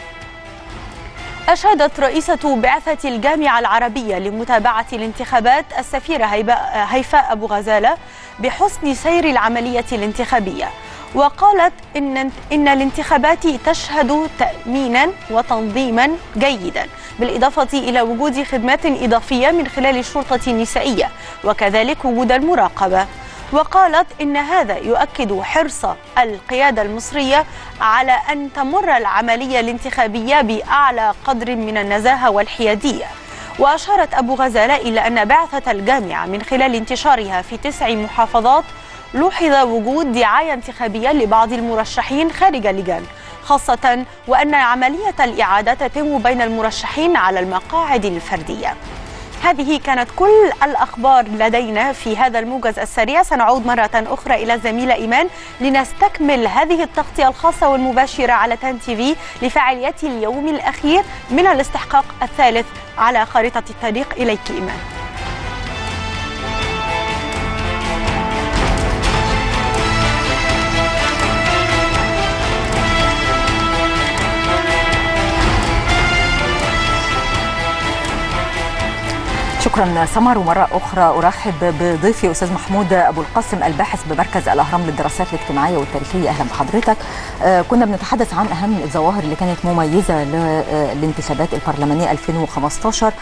أشادت رئيسة بعثة الجامعة العربية لمتابعة الانتخابات السفيرة هيفاء أبو غزالة بحسن سير العملية الانتخابية وقالت إن, إن الانتخابات تشهد تأمينا وتنظيما جيدا بالإضافة إلى وجود خدمات إضافية من خلال الشرطة النسائية وكذلك وجود المراقبة وقالت إن هذا يؤكد حرص القيادة المصرية على أن تمر العملية الانتخابية بأعلى قدر من النزاهة والحيادية وأشارت أبو غزالة إلى أن بعثة الجامعة من خلال انتشارها في تسع محافظات لوحظ وجود دعاية انتخابية لبعض المرشحين خارج اللجان خاصة وأن عملية الإعادة تتم بين المرشحين على المقاعد الفردية هذه كانت كل الأخبار لدينا في هذا الموجز السريع سنعود مرة أخرى إلى الزميلة إيمان لنستكمل هذه التغطية الخاصة والمباشرة على تان تي في لفعاليات اليوم الأخير من الاستحقاق الثالث على خارطة الطريق إليك إيمان شكرا سمر ومرة أخرى أرحب بضيفي أستاذ محمود أبو القاسم الباحث بمركز الأهرام للدراسات الاجتماعية والتاريخية أهلا بحضرتك آه كنا بنتحدث عن أهم الظواهر اللي كانت مميزة للانتخابات البرلمانية 2015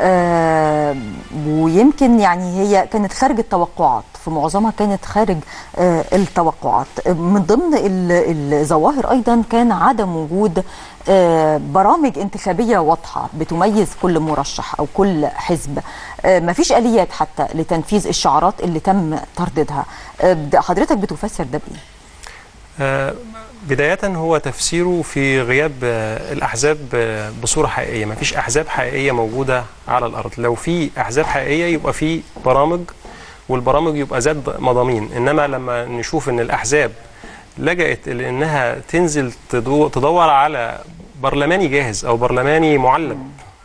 آه ويمكن يعني هي كانت خارج التوقعات في معظمها كانت خارج آه التوقعات من ضمن الظواهر أيضا كان عدم وجود برامج انتخابية واضحة بتميز كل مرشح أو كل حزب مفيش آليات حتى لتنفيذ الشعارات اللي تم ترديدها حضرتك بتفسر ده بإيه؟ بداية هو تفسيره في غياب الأحزاب بصورة حقيقية مفيش أحزاب حقيقية موجودة على الأرض لو في أحزاب حقيقية يبقى في برامج والبرامج يبقى زاد مضامين إنما لما نشوف إن الأحزاب لجأت لأنها تنزل تدور على برلماني جاهز أو برلماني معلب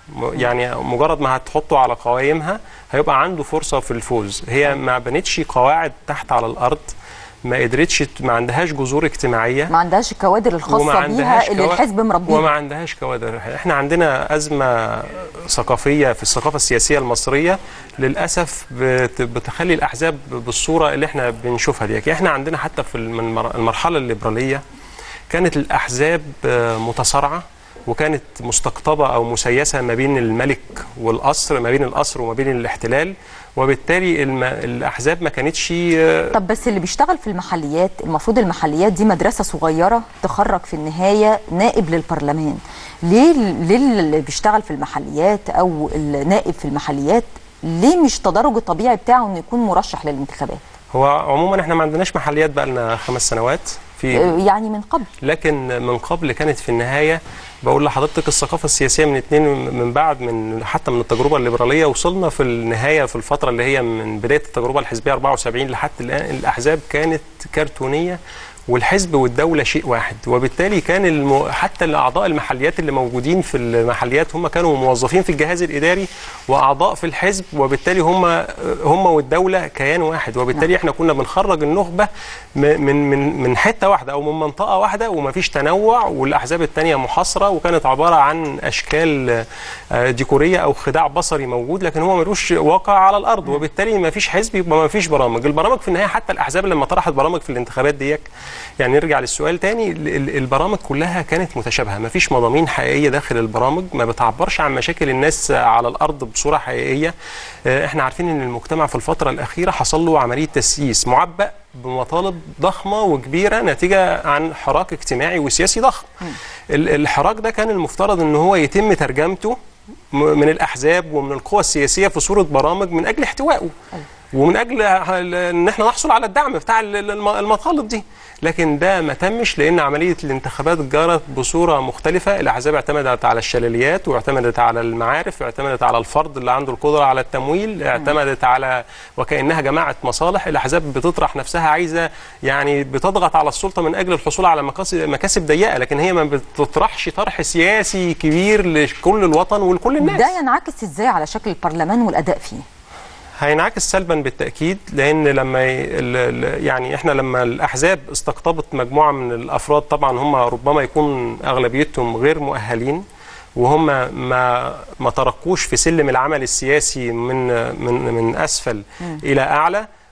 يعني مجرد ما هتحطه على قوائمها هيبقى عنده فرصة في الفوز هي ما بنتش قواعد تحت على الأرض ما قدرتش ما عندهاش جذور اجتماعيه ما عندهاش الكوادر الخاصه بيها اللي كوا... الحزب مربيها وما عندهاش كوادر احنا عندنا ازمه ثقافيه في الثقافه السياسيه المصريه للاسف بت... بتخلي الاحزاب بالصوره اللي احنا بنشوفها دي احنا عندنا حتى في المرحله الليبراليه كانت الاحزاب متصارعه وكانت مستقطبه او مسيسه ما بين الملك والقصر ما بين القصر وما بين الاحتلال وبالتالي الم... الاحزاب ما كانتش طب بس اللي بيشتغل في المحليات المفروض المحليات دي مدرسه صغيره تخرج في النهايه نائب للبرلمان ليه ليه اللي بيشتغل في المحليات او النائب في المحليات ليه مش التدرج الطبيعي بتاعه انه يكون مرشح للانتخابات هو عموما احنا ما عندناش محليات بقى لنا خمس سنوات في يعني من قبل لكن من قبل كانت في النهايه بقول لحضرتك الثقافه السياسيه من اتنين من بعد من حتى من التجربه الليبراليه وصلنا في النهايه في الفتره اللي هي من بدايه التجربه الحزبيه 74 لحد الان الاحزاب كانت كرتونيه والحزب والدوله شيء واحد وبالتالي كان الم... حتى الاعضاء المحليات اللي موجودين في المحليات هم كانوا موظفين في الجهاز الاداري واعضاء في الحزب وبالتالي هم هم والدوله كيان واحد وبالتالي احنا كنا بنخرج النخبه من من من حته واحده او من منطقه واحده ومفيش تنوع والاحزاب الثانيه محاصره وكانت عباره عن اشكال ديكوريه او خداع بصري موجود لكن هو ملوش واقع على الارض وبالتالي مفيش حزب يبقى مفيش برامج البرامج في النهايه حتى الاحزاب لما طرحت برامج في الانتخابات ديك يعني نرجع للسؤال تاني البرامج كلها كانت متشابهه ما فيش مضامين حقيقيه داخل البرامج ما بتعبرش عن مشاكل الناس على الارض بصوره حقيقيه احنا عارفين ان المجتمع في الفتره الاخيره حصل له عمليه تسييس معبأ بمطالب ضخمه وكبيره ناتجه عن حراك اجتماعي وسياسي ضخم الحراك ده كان المفترض ان هو يتم ترجمته من الاحزاب ومن القوى السياسيه في صوره برامج من اجل احتوائه ومن اجل ان احنا نحصل على الدعم بتاع المطالب دي لكن ده ما تمش لان عمليه الانتخابات جرت بصوره مختلفه الاحزاب اعتمدت على الشلاليات واعتمدت على المعارف واعتمدت على الفرد اللي عنده القدره على التمويل اعتمدت على وكانها جماعه مصالح الاحزاب بتطرح نفسها عايزه يعني بتضغط على السلطه من اجل الحصول على مكاسب ضيقه لكن هي ما بتطرحش طرح سياسي كبير لكل الوطن ولكل الناس ده ينعكس ازاي على شكل البرلمان والاداء فيه هينعكس سلبا بالتاكيد لان لما يعني احنا لما الاحزاب استقطبت مجموعه من الافراد طبعا هم ربما يكون اغلبيتهم غير مؤهلين وهم ما ما ترقوش في سلم العمل السياسي من من من اسفل م. الى اعلى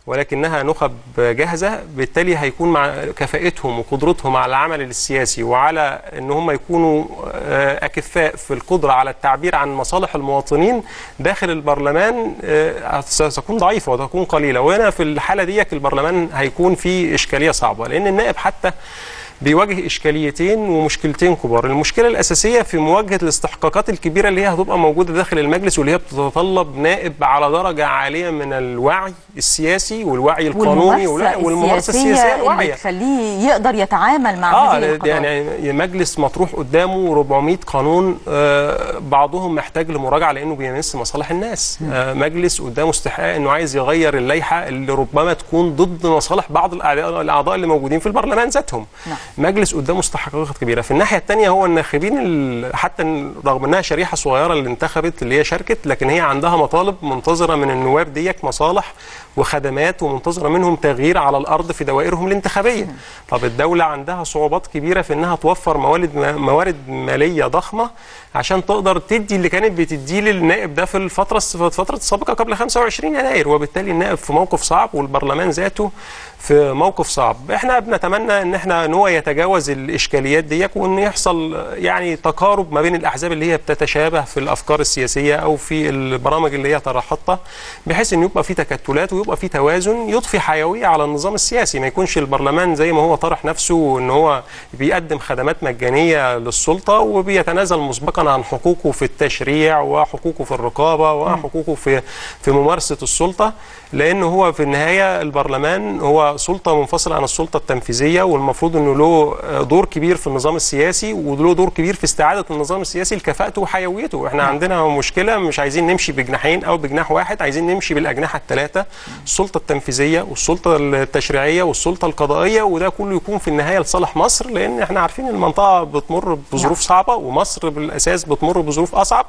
ولكنها نخب جاهزه بالتالي هيكون مع كفاءتهم وقدرتهم على العمل السياسي وعلى ان هم يكونوا آه، اكفاء في القدره على التعبير عن مصالح المواطنين داخل البرلمان آه، ستكون ضعيفه وتكون قليله وهنا في الحاله ديك البرلمان هيكون في اشكاليه صعبه لان النائب حتى بيواجه اشكاليتين ومشكلتين كبار المشكله الاساسيه في مواجهه الاستحقاقات الكبيره اللي هي هتبقى موجوده داخل المجلس واللي هي بتتطلب نائب على درجه عاليه من الوعي السياسي والوعي القانوني والوعي- والممارسه السياسيه اللي الواعيه تخليه يقدر يتعامل مع اه هذه القضايا يعني مجلس مطروح قدامه 400 قانون آه بعضهم محتاج لمراجعه لانه بيمس مصالح الناس آه مجلس قدامه استحقاق انه عايز يغير اللائحه اللي ربما تكون ضد مصالح بعض الاعضاء الأعضاء اللي موجودين في البرلمان ذاتهم نعم. مجلس قدامه استحقاقات كبيره في الناحيه الثانيه هو الناخبين ال- حتى رغم انها شريحه صغيره اللي انتخبت اللي هي شاركت لكن هي عندها مطالب منتظره من النواب ديك مصالح وخدمات ومنتظره منهم تغيير على الارض في دوائرهم الانتخابيه طب الدوله عندها صعوبات كبيره في انها توفر موارد موارد ماليه ضخمه عشان تقدر تدي اللي كانت بتديه للنائب ده في الفتره في الفتره السابقه قبل 25 يناير وبالتالي النائب في موقف صعب والبرلمان ذاته في موقف صعب احنا بنتمنى ان احنا ان هو يتجاوز الاشكاليات ديك وان يحصل يعني تقارب ما بين الاحزاب اللي هي بتتشابه في الافكار السياسيه او في البرامج اللي هي ترحطها بحيث ان يبقى في تكتلات ويبقى في توازن يضفي حيويه على النظام السياسي ما يكونش البرلمان زي ما هو طرح نفسه ان هو بيقدم خدمات مجانيه للسلطه وبيتنازل مسبقا عن حقوقه في التشريع وحقوقه في الرقابه وحقوقه في في ممارسه السلطه لان هو في النهايه البرلمان هو سلطه منفصله عن السلطه التنفيذيه والمفروض انه له دور كبير في النظام السياسي وله دور كبير في استعاده النظام السياسي لكفاءته وحيويته احنا عندنا مشكله مش عايزين نمشي بجناحين او بجناح واحد عايزين نمشي بالاجنحه الثلاثه السلطه التنفيذيه والسلطه التشريعيه والسلطه القضائيه وده كله يكون في النهايه لصالح مصر لان احنا عارفين المنطقه بتمر بظروف صعبه ومصر بالاساس بتمر بظروف اصعب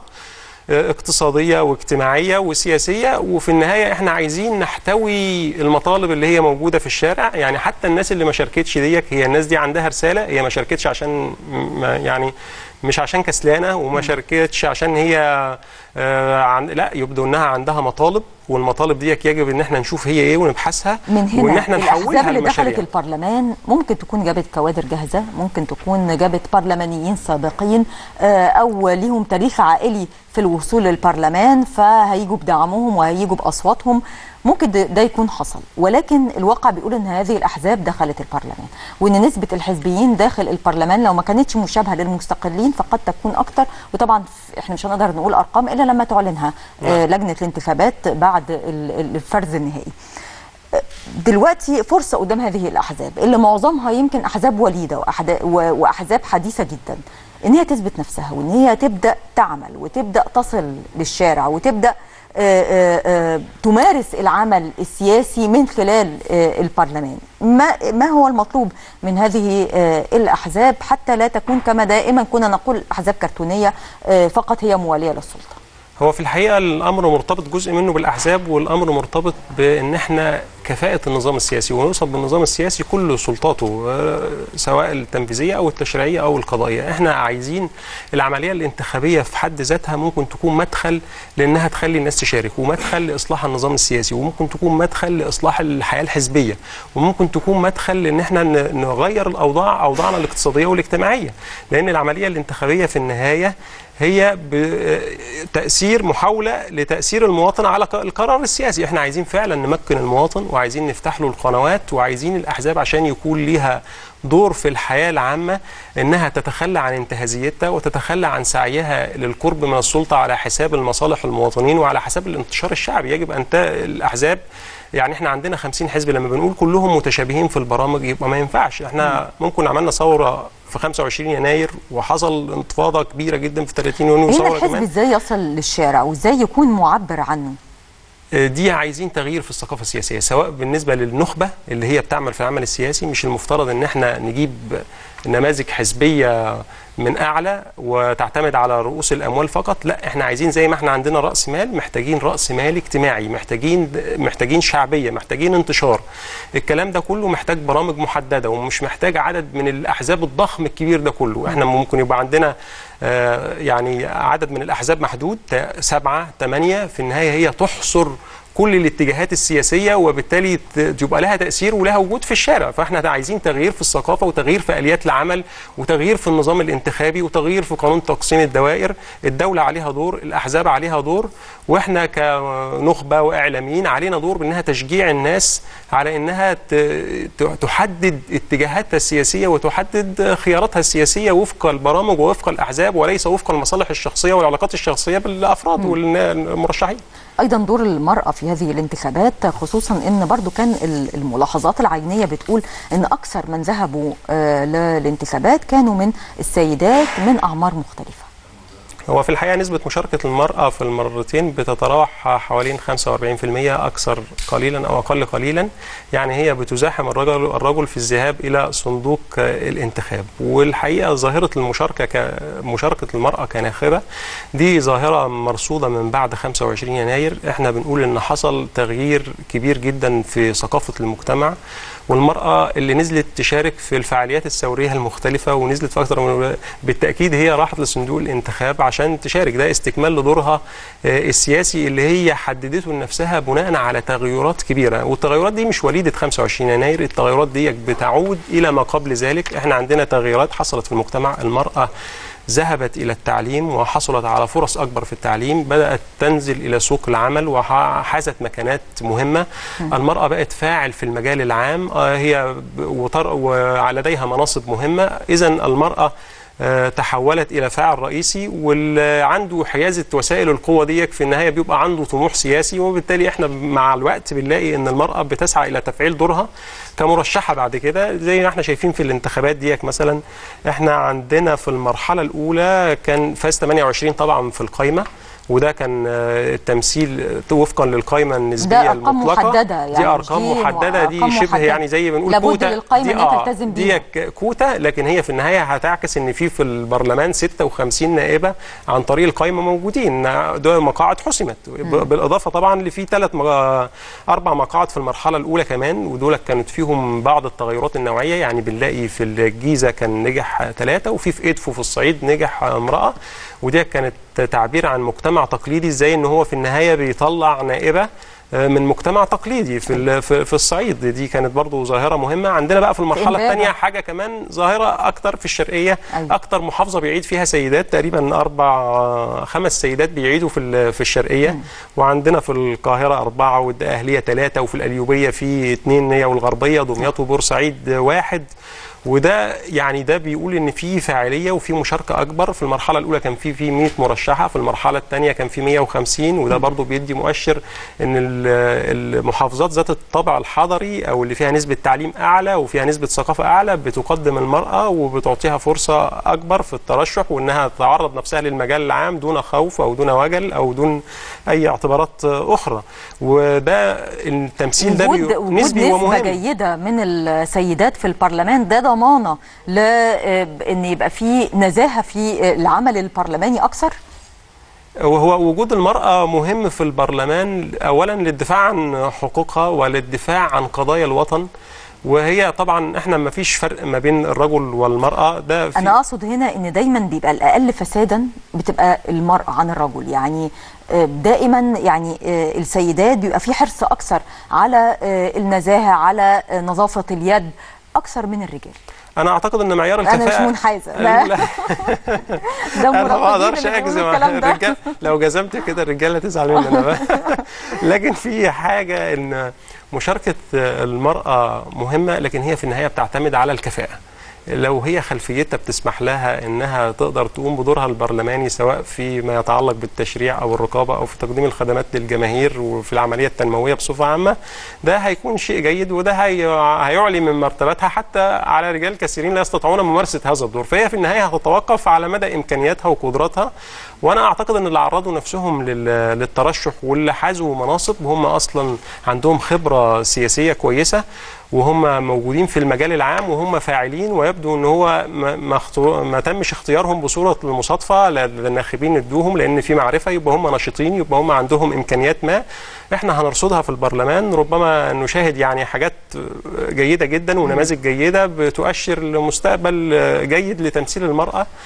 اقتصاديه واجتماعيه وسياسيه وفي النهايه احنا عايزين نحتوي المطالب اللي هي موجوده في الشارع يعني حتى الناس اللي ما شاركتش ديك هي الناس دي عندها رساله هي ما شاركتش عشان ما يعني مش عشان كسلانه وما شاركتش عشان هي آه عن لا يبدو انها عندها مطالب والمطالب ديك يجب ان احنا نشوف هي ايه ونبحثها من هنا وان احنا الاحزاب نحولها اللي لمشاريع دخلت البرلمان ممكن تكون جابت كوادر جاهزه ممكن تكون جابت برلمانيين سابقين آه، او ليهم تاريخ عائلي في الوصول للبرلمان فهيجوا بدعمهم وهيجوا باصواتهم ممكن ده ده يكون حصل ولكن الواقع بيقول ان هذه الاحزاب دخلت البرلمان وان نسبه الحزبيين داخل البرلمان لو ما كانتش مشابهه للمستقلين فقد تكون اكتر وطبعا ف- احنا مش هنقدر نقول ارقام الا لما تعلنها آه، لجنه الانتخابات بعد ال- ال- الفرز النهائي دلوقتي فرصة قدام هذه الأحزاب اللي معظمها يمكن أحزاب وليدة وأحدا- و- وأحزاب حديثة جدا إن هي تثبت نفسها وإن هي تبدأ تعمل وتبدأ تصل للشارع وتبدأ آه، آه، آه، تمارس العمل السياسي من خلال آه، البرلمان ما ما هو المطلوب من هذه آه، الأحزاب حتى لا تكون كما دائما كنا نقول أحزاب كرتونية آه، فقط هي موالية للسلطة هو في الحقيقه الامر مرتبط جزء منه بالاحزاب والامر مرتبط بان احنا كفاءه النظام السياسي ونوصل بالنظام السياسي كل سلطاته آه، سواء التنفيذيه او التشريعيه او القضائيه احنا عايزين العمليه الانتخابيه في حد ذاتها ممكن تكون مدخل لانها تخلي الناس تشارك ومدخل لاصلاح النظام السياسي وممكن تكون مدخل لاصلاح الحياه الحزبيه وممكن تكون مدخل لان احنا ن- نغير الاوضاع اوضاعنا الاقتصاديه والاجتماعيه لان العمليه الانتخابيه في النهايه هي بتأثير محاولة لتأثير المواطن على ق- القرار السياسي احنا عايزين فعلا نمكن المواطن وعايزين نفتح له القنوات وعايزين الأحزاب عشان يكون ليها دور في الحياة العامة انها تتخلى عن انتهازيتها وتتخلى عن سعيها للقرب من السلطة على حساب المصالح المواطنين وعلى حساب الانتشار الشعبي يجب ان ت- الأحزاب يعني احنا عندنا 50 حزب لما بنقول كلهم متشابهين في البرامج يبقى ما ينفعش احنا ممكن عملنا ثوره في 25 يناير وحصل انتفاضه كبيره جدا في 30 يونيو هنا وثوره الحزب كمان ازاي يصل للشارع وازاي يكون معبر عنه دي عايزين تغيير في الثقافه السياسيه سواء بالنسبه للنخبه اللي هي بتعمل في العمل السياسي مش المفترض ان احنا نجيب نماذج حزبيه من اعلى وتعتمد على رؤوس الاموال فقط لا احنا عايزين زي ما احنا عندنا راس مال محتاجين راس مال اجتماعي محتاجين محتاجين شعبيه محتاجين انتشار الكلام ده كله محتاج برامج محدده ومش محتاج عدد من الاحزاب الضخم الكبير ده كله احنا ممكن يبقى عندنا آه، يعني عدد من الاحزاب محدود تا- سبعه ثمانيه في النهايه هي تحصر كل الاتجاهات السياسيه وبالتالي ت- تبقى لها تاثير ولها وجود في الشارع فاحنا عايزين تغيير في الثقافه وتغيير في اليات العمل وتغيير في النظام الانتخابي وتغيير في قانون تقسيم الدوائر الدوله عليها دور الاحزاب عليها دور واحنا كنخبه واعلاميين علينا دور بانها تشجيع الناس على انها ت- ت- تحدد اتجاهاتها السياسيه وتحدد خياراتها السياسيه وفق البرامج ووفق الاحزاب وليس وفق المصالح الشخصيه والعلاقات الشخصيه بالافراد والمرشحين ايضا دور المراه في هذه الانتخابات خصوصا ان برضو كان ال- الملاحظات العينيه بتقول ان اكثر من ذهبوا آه، للانتخابات كانوا من السيدات من اعمار مختلفه هو في الحقيقه نسبه مشاركه المراه في المرتين بتتراوح حوالي 45% اكثر قليلا او اقل قليلا يعني هي بتزاحم الرجل الرجل في الذهاب الى صندوق آه، الانتخاب والحقيقه ظاهره المشاركه ك- مشاركه المراه كناخبه دي ظاهره مرصوده من بعد 25 يناير احنا بنقول ان حصل تغيير كبير جدا في ثقافه المجتمع والمرأة اللي نزلت تشارك في الفعاليات الثورية المختلفة ونزلت في أكثر من بالتأكيد هي راحت لصندوق الانتخاب عشان تشارك ده استكمال لدورها آه، السياسي اللي هي حددته لنفسها بناء على تغيرات كبيرة والتغيرات دي مش وليدة 25 يناير التغيرات دي بتعود إلى ما قبل ذلك احنا عندنا تغييرات حصلت في المجتمع المرأة ذهبت إلى التعليم وحصلت على فرص أكبر في التعليم بدأت تنزل إلى سوق العمل وحازت مكانات مهمة المرأة بقت فاعل في المجال العام آه، هي ب- وطر- ولديها مناصب مهمة إذا المرأة آه، تحولت الى فاعل رئيسي واللي عنده حيازه وسائل القوه دي في النهايه بيبقى عنده طموح سياسي وبالتالي احنا مع الوقت بنلاقي ان المراه بتسعى الى تفعيل دورها كمرشحه بعد كده زي ما احنا شايفين في الانتخابات ديك مثلا احنا عندنا في المرحله الاولى كان فاز 28 طبعا في القايمه وده كان آه، التمثيل وفقا للقائمه النسبيه ده أرقام المطلقه محددة دي يعني ارقام دي محدده دي أرقام شبه محددة. يعني زي بنقول لابد كوتا للقائمة دي إن هي تلتزم دي بيها. ك- كوتا لكن هي في النهايه هتعكس ان في في البرلمان 56 نائبه عن طريق القائمه موجودين دول مقاعد حسمت ب- بالاضافه طبعا اللي في ثلاث اربع مقاعد في المرحله الاولى كمان ودول كانت فيهم بعض التغيرات النوعيه يعني بنلاقي في الجيزه كان نجح ثلاثه وفي في ادفو في الصعيد نجح امراه ودي كانت تعبير عن مجتمع تقليدي ازاي ان هو في النهايه بيطلع نائبه من مجتمع تقليدي في ال- في في الصعيد دي كانت برضو ظاهره مهمه عندنا بقى في المرحله إمبابة. الثانيه حاجه كمان ظاهره اكتر في الشرقيه أيوة. اكتر محافظه بيعيد فيها سيدات تقريبا اربع خمس سيدات بيعيدوا في ال- في الشرقيه وعندنا في القاهره اربعه والدقهليه ثلاثه وفي القليوبيه في اثنين هي والغربيه دمياط وبورسعيد واحد وده يعني ده بيقول ان في فاعليه وفي مشاركه اكبر في المرحله الاولى كان في في 100 مرشحه في المرحله الثانيه كان في 150 وده برضو بيدي مؤشر ان ال- المحافظات ذات الطابع الحضري او اللي فيها نسبه تعليم اعلى وفيها نسبه ثقافه اعلى بتقدم المراه وبتعطيها فرصه اكبر في الترشح وانها تعرض نفسها للمجال العام دون خوف او دون وجل او دون اي اعتبارات اخرى وده التمثيل ده وجود بي- وجود نسبي نسبة ومهم جيدة من السيدات في البرلمان ده ضمانة لأن يبقى في نزاهة في العمل البرلماني أكثر وهو وجود المرأة مهم في البرلمان أولا للدفاع عن حقوقها وللدفاع عن قضايا الوطن وهي طبعا احنا ما فيش فرق ما بين الرجل والمرأة ده في أنا أقصد هنا إن دايما بيبقى الأقل فسادا بتبقى المرأة عن الرجل يعني آه، دائما يعني آه، السيدات بيبقى في حرص أكثر على آه، النزاهة على آه، نظافة اليد أكثر من الرجال انا اعتقد ان معيار أنا الكفاءة مش منحازة لا لا ده انا ما مرافقين اقدرش اللي بيقولوا اجزم الكلام ده. الرجال لو جزمت كده الرجاله تزعل مني انا بقى. لكن في حاجه ان مشاركه المراه مهمه لكن هي في النهايه بتعتمد على الكفاءه لو هي خلفيتها بتسمح لها انها تقدر تقوم بدورها البرلماني سواء فيما يتعلق بالتشريع او الرقابه او في تقديم الخدمات للجماهير وفي العمليه التنمويه بصفه عامه ده هيكون شيء جيد وده هي هيعلي من مرتبتها حتى على رجال كثيرين لا يستطيعون ممارسه هذا الدور فهي في النهايه هتتوقف على مدى امكانياتها وقدراتها وانا اعتقد ان اللي عرضوا نفسهم لل- للترشح واللي حازوا مناصب هم اصلا عندهم خبره سياسيه كويسه وهم موجودين في المجال العام وهم فاعلين ويبدو ان هو ما, ما, اختو- ما تمش اختيارهم بصوره المصادفه ل- للناخبين ادوهم لان في معرفه يبقى هم نشيطين يبقى هم عندهم امكانيات ما احنا هنرصدها في البرلمان ربما نشاهد يعني حاجات جيده جدا ونماذج جيده بتؤشر لمستقبل جيد لتمثيل المراه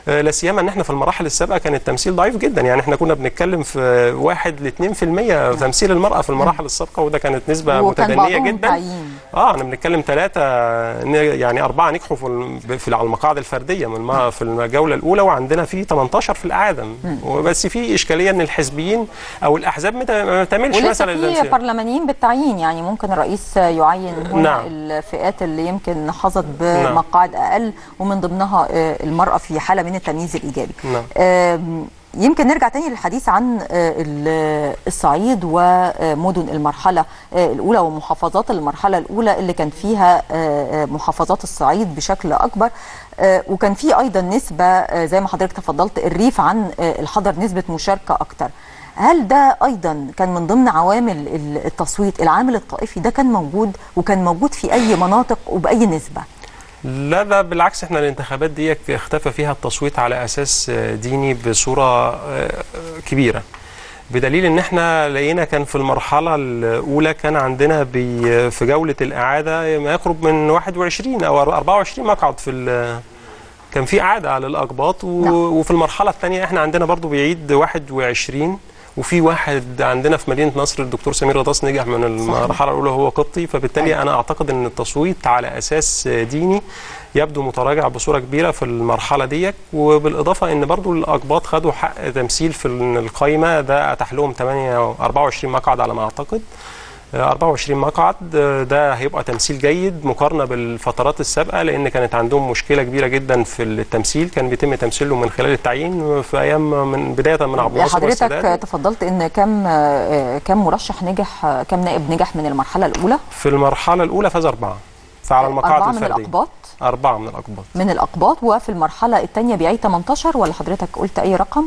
آه، لا سيما ان احنا في المراحل السابقه كان التمثيل ضعيف جدا يعني احنا كنا بنتكلم في 1 ل 2% تمثيل المراه في المراحل السابقه وده كانت نسبه وكان متدنيه بعضهم جدا تعيين. اه احنا بنتكلم ثلاثه يعني اربعه نجحوا في الم- في على المقاعد الفرديه من الم- في الجوله الاولى وعندنا في 18 في الاعاده وبس في اشكاليه ان الحزبيين او الاحزاب ما ت- ما تعملش ولسه مثلا في التمثيل. برلمانيين بالتعيين يعني ممكن الرئيس يعين هنا نعم. الفئات اللي يمكن حظت بمقاعد اقل ومن ضمنها آه، المراه في حاله من التمييز الايجابي. نعم. آم، يمكن نرجع تاني للحديث عن آه، ال- الصعيد ومدن المرحله آه، الاولى ومحافظات المرحله الاولى اللي كان فيها آه، آه، محافظات الصعيد بشكل اكبر آه، وكان في ايضا نسبه آه، زي ما حضرتك تفضلت الريف عن آه، الحضر نسبه مشاركه اكتر. هل ده ايضا كان من ضمن عوامل ال- التصويت العامل الطائفي ده كان موجود وكان موجود في اي مناطق وباي نسبه؟ لا لا بالعكس احنا الانتخابات دي اختفى فيها التصويت على اساس آه، ديني بصوره آه، كبيره بدليل ان احنا لقينا كان في المرحله الاولى كان عندنا بي- في جوله الاعاده ما يقرب من 21 او 24 مقعد في ال- كان في اعاده على الاقباط و... نعم. وفي المرحله الثانيه احنا عندنا برضو بيعيد 21 وفي واحد عندنا في مدينه نصر الدكتور سمير رضاس نجح من المرحله الاولى وهو قبطي فبالتالي أيوة. انا اعتقد ان التصويت على اساس ديني يبدو متراجع بصوره كبيره في المرحله ديت وبالاضافه ان برضو الاقباط خدوا حق تمثيل في القايمه ده اتاح لهم 8 24 مقعد على ما اعتقد 24 مقعد ده هيبقى تمثيل جيد مقارنه بالفترات السابقه لان كانت عندهم مشكله كبيره جدا في التمثيل كان بيتم تمثيلهم من خلال التعيين في ايام من بدايه من عبد الناصر حضرتك والسادات تفضلت ان كم آه، كم مرشح نجح آه، كم نائب نجح من المرحله الاولى في المرحله الاولى فاز اربعه فعلى المقاعد أربعة من الفرديه الأقباط اربعه من الاقباط من الأقباط وفي المرحلة الثانية بيعيد 18 ولا حضرتك قلت أي رقم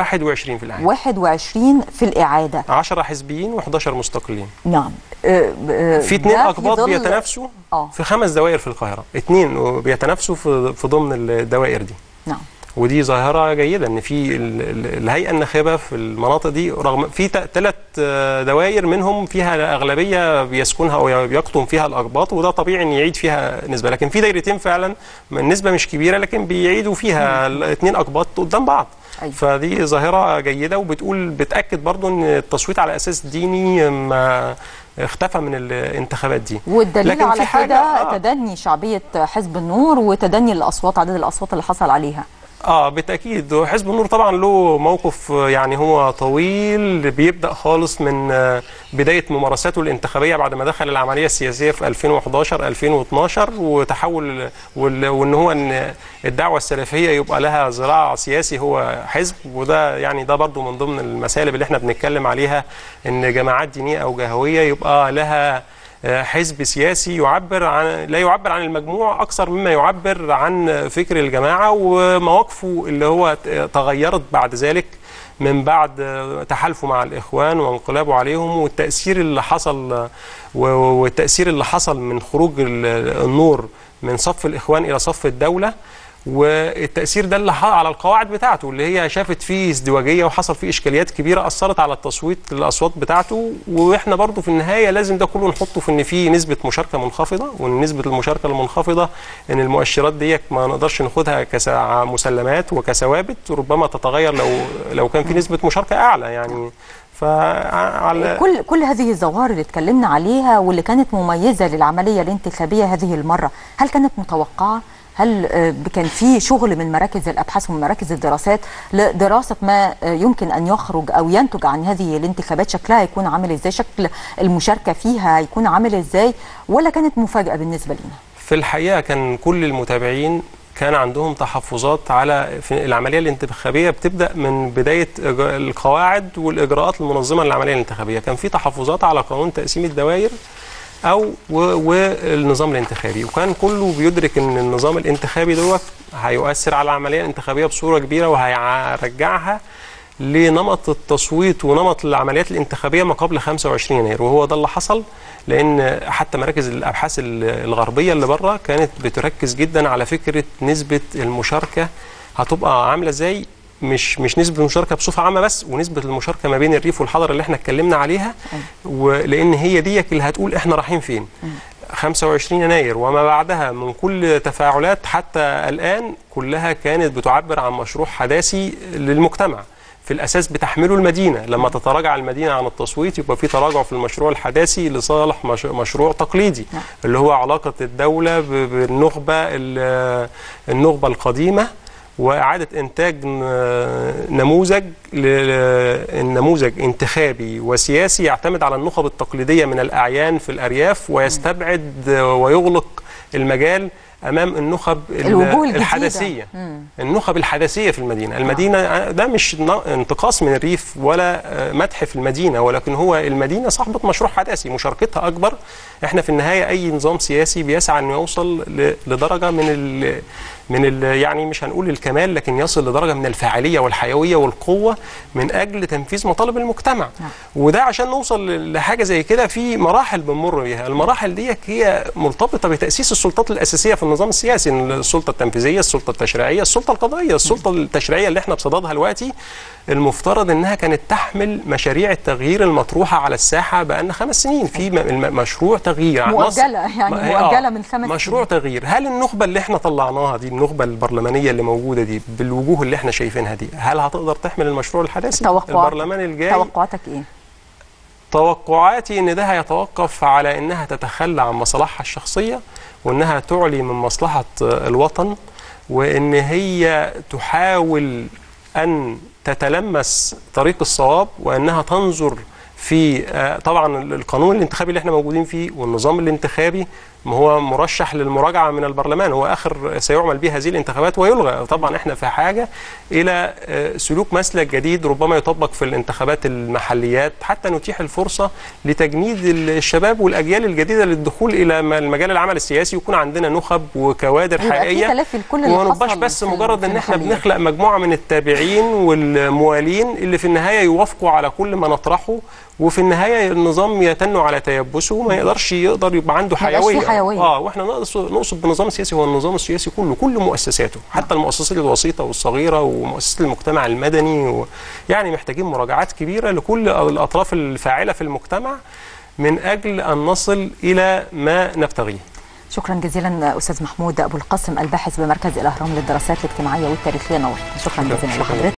21 في الاعاده 21 في الإعادة 10 حزبيين و11 مستقلين نعم آه، آه، في اثنين ده اقباط ظل- بيتنافسوا آه. في خمس دوائر في القاهره اثنين بيتنافسوا في في ضمن الدوائر دي نعم ودي ظاهرة جيدة ان في ال- ال- الهيئة الناخبة في المناطق دي رغم في ثلاث دوائر منهم فيها أغلبية بيسكنها أو يقطن فيها الأقباط وده طبيعي ان يعيد فيها نسبة لكن في دايرتين فعلا النسبة مش كبيرة لكن بيعيدوا فيها الاثنين أقباط قدام بعض أيوة. فدي ظاهرة جيدة وبتقول بتأكد برضو ان التصويت على أساس ديني ما اختفى من الانتخابات دي والدليل لكن في على حاجة- كده آه. تدني شعبية حزب النور وتدني الأصوات عدد الأصوات اللي حصل عليها اه بالتاكيد وحزب النور طبعا له موقف آه، يعني هو طويل بيبدا خالص من آه، بدايه ممارساته الانتخابيه بعد ما دخل العمليه السياسيه في 2011 2012 وتحول وال- وان هو ان الدعوه السلفيه يبقى لها ذراع سياسي هو حزب وده يعني ده برضو من ضمن المسالب اللي احنا بنتكلم عليها ان جماعات دينيه او جهويه يبقى لها آه، حزب سياسي يعبر عن لا يعبر عن المجموع اكثر مما يعبر عن فكر الجماعه ومواقفه اللي هو ت- تغيرت بعد ذلك من بعد آه، تحالفه مع الاخوان وانقلابه عليهم والتاثير اللي حصل آه، و- والتاثير اللي حصل من خروج ال- النور من صف الاخوان الى صف الدوله والتاثير ده اللي ح- على القواعد بتاعته اللي هي شافت فيه ازدواجيه وحصل فيه اشكاليات كبيره اثرت على التصويت الاصوات بتاعته واحنا برضو في النهايه لازم ده كله نحطه في ان في نسبه مشاركه منخفضه وان نسبه المشاركه المنخفضه ان المؤشرات ديت ما نقدرش ناخدها كمسلمات وكثوابت ربما تتغير لو لو كان في نسبه مشاركه اعلى يعني فعلى كل كل هذه الظواهر اللي اتكلمنا عليها واللي كانت مميزة للعملية الانتخابية هذه المرة هل كانت متوقعة؟ هل آه، كان في شغل من مراكز الابحاث ومن مراكز الدراسات لدراسه ما آه، يمكن ان يخرج او ينتج عن هذه الانتخابات شكلها هيكون عامل ازاي؟ شكل المشاركه فيها هيكون عامل ازاي؟ ولا كانت مفاجاه بالنسبه لنا؟ في الحقيقه كان كل المتابعين كان عندهم تحفظات على في العمليه الانتخابيه بتبدا من بدايه إج- القواعد والاجراءات المنظمه للعمليه الانتخابيه كان في تحفظات على قانون تقسيم الدوائر او و- والنظام الانتخابي وكان كله بيدرك ان النظام الانتخابي دوت هيؤثر على العمليه الانتخابيه بصوره كبيره وهيرجعها لنمط التصويت ونمط العمليات الانتخابيه ما قبل 25 يناير وهو ده اللي حصل لان حتى مراكز الابحاث ال- الغربيه اللي بره كانت بتركز جدا على فكره نسبه المشاركه هتبقى عامله ازاي مش مش نسبه المشاركه بصفه عامه بس ونسبه المشاركه ما بين الريف والحضر اللي احنا اتكلمنا عليها ولان هي ديك اللي هتقول احنا رايحين فين 25 يناير وما بعدها من كل تفاعلات حتى الآن كلها كانت بتعبر عن مشروع حداثي للمجتمع في الأساس بتحمله المدينة لما تتراجع المدينة عن التصويت يبقى في تراجع في المشروع الحداثي لصالح مش مشروع تقليدي نعم. اللي هو علاقة الدولة ب- بالنخبة ال- النخبة القديمة وإعادة إنتاج ن- نموذج ل- نموذج انتخابي وسياسي يعتمد على النخب التقليدية من الأعيان في الأرياف ويستبعد ويغلق المجال أمام النخب ال- الوجوه الجديدة. الحدثية النخب الحدثية في المدينة المدينة ده مش ن- انتقاص من الريف ولا آه، مدح في المدينة ولكن هو المدينة صاحبة مشروع حداثي مشاركتها أكبر احنا في النهاية أي نظام سياسي بيسعى أنه يوصل ل- لدرجة من ال من ال يعني مش هنقول الكمال لكن يصل لدرجة من الفاعلية والحيوية والقوة من أجل تنفيذ مطالب المجتمع وده عشان نوصل لحاجة زي كده في مراحل بنمر بيها المراحل دي هي مرتبطة بتأسيس السلطات الأساسية في النظام السياسي السلطة التنفيذية السلطة التشريعية السلطة القضائية السلطة التشريعية اللي احنا بصددها دلوقتي المفترض انها كانت تحمل مشاريع التغيير المطروحه على الساحه بقالنا خمس سنين في م- الم- مشروع تغيير عن نص- مؤجلة، يعني ما هي- مؤجلة من خمس مشروع تغيير هل النخبه اللي احنا طلعناها دي النخبه البرلمانيه اللي موجوده دي بالوجوه اللي احنا شايفينها دي هل هتقدر تحمل المشروع الحداثي توقعات البرلمان الجاي توقعاتك ايه؟ توقعاتي ان ده هيتوقف على انها تتخلى عن مصالحها الشخصيه وانها تعلي من مصلحه الوطن وان هي تحاول ان تتلمس طريق الصواب وانها تنظر في آه، طبعا القانون الانتخابي اللي احنا موجودين فيه والنظام الانتخابي ما هو مرشح للمراجعه من البرلمان هو اخر سيعمل به هذه الانتخابات ويلغى طبعا احنا في حاجه الى آه، سلوك مسلك جديد ربما يطبق في الانتخابات المحليات حتى نتيح الفرصه لتجنيد الشباب والاجيال الجديده للدخول الى م- المجال العمل السياسي ويكون عندنا نخب وكوادر يبقى في حقيقيه تلافي لكل اللي وما نبقاش حصل بس في- مجرد في ان احنا المحليات. بنخلق مجموعه من التابعين والموالين اللي في النهايه يوافقوا على كل ما نطرحه وفي النهايه النظام يتن على تيبسه وما يقدرش يقدر يبقى عنده ما يبقاش حيويه فيه حيوية. اه واحنا نقصد نقصد بالنظام السياسي هو النظام السياسي كله كل مؤسساته حتى المؤسسات الوسيطه والصغيره ومؤسسات المجتمع المدني و... يعني محتاجين مراجعات كبيره لكل الاطراف الفاعله في المجتمع من اجل ان نصل الى ما نبتغيه شكرا جزيلا استاذ محمود ابو القاسم الباحث بمركز الاهرام للدراسات الاجتماعيه والتاريخيه نورتنا شكرا شكراً. جزيلا شكراً. لحضرتك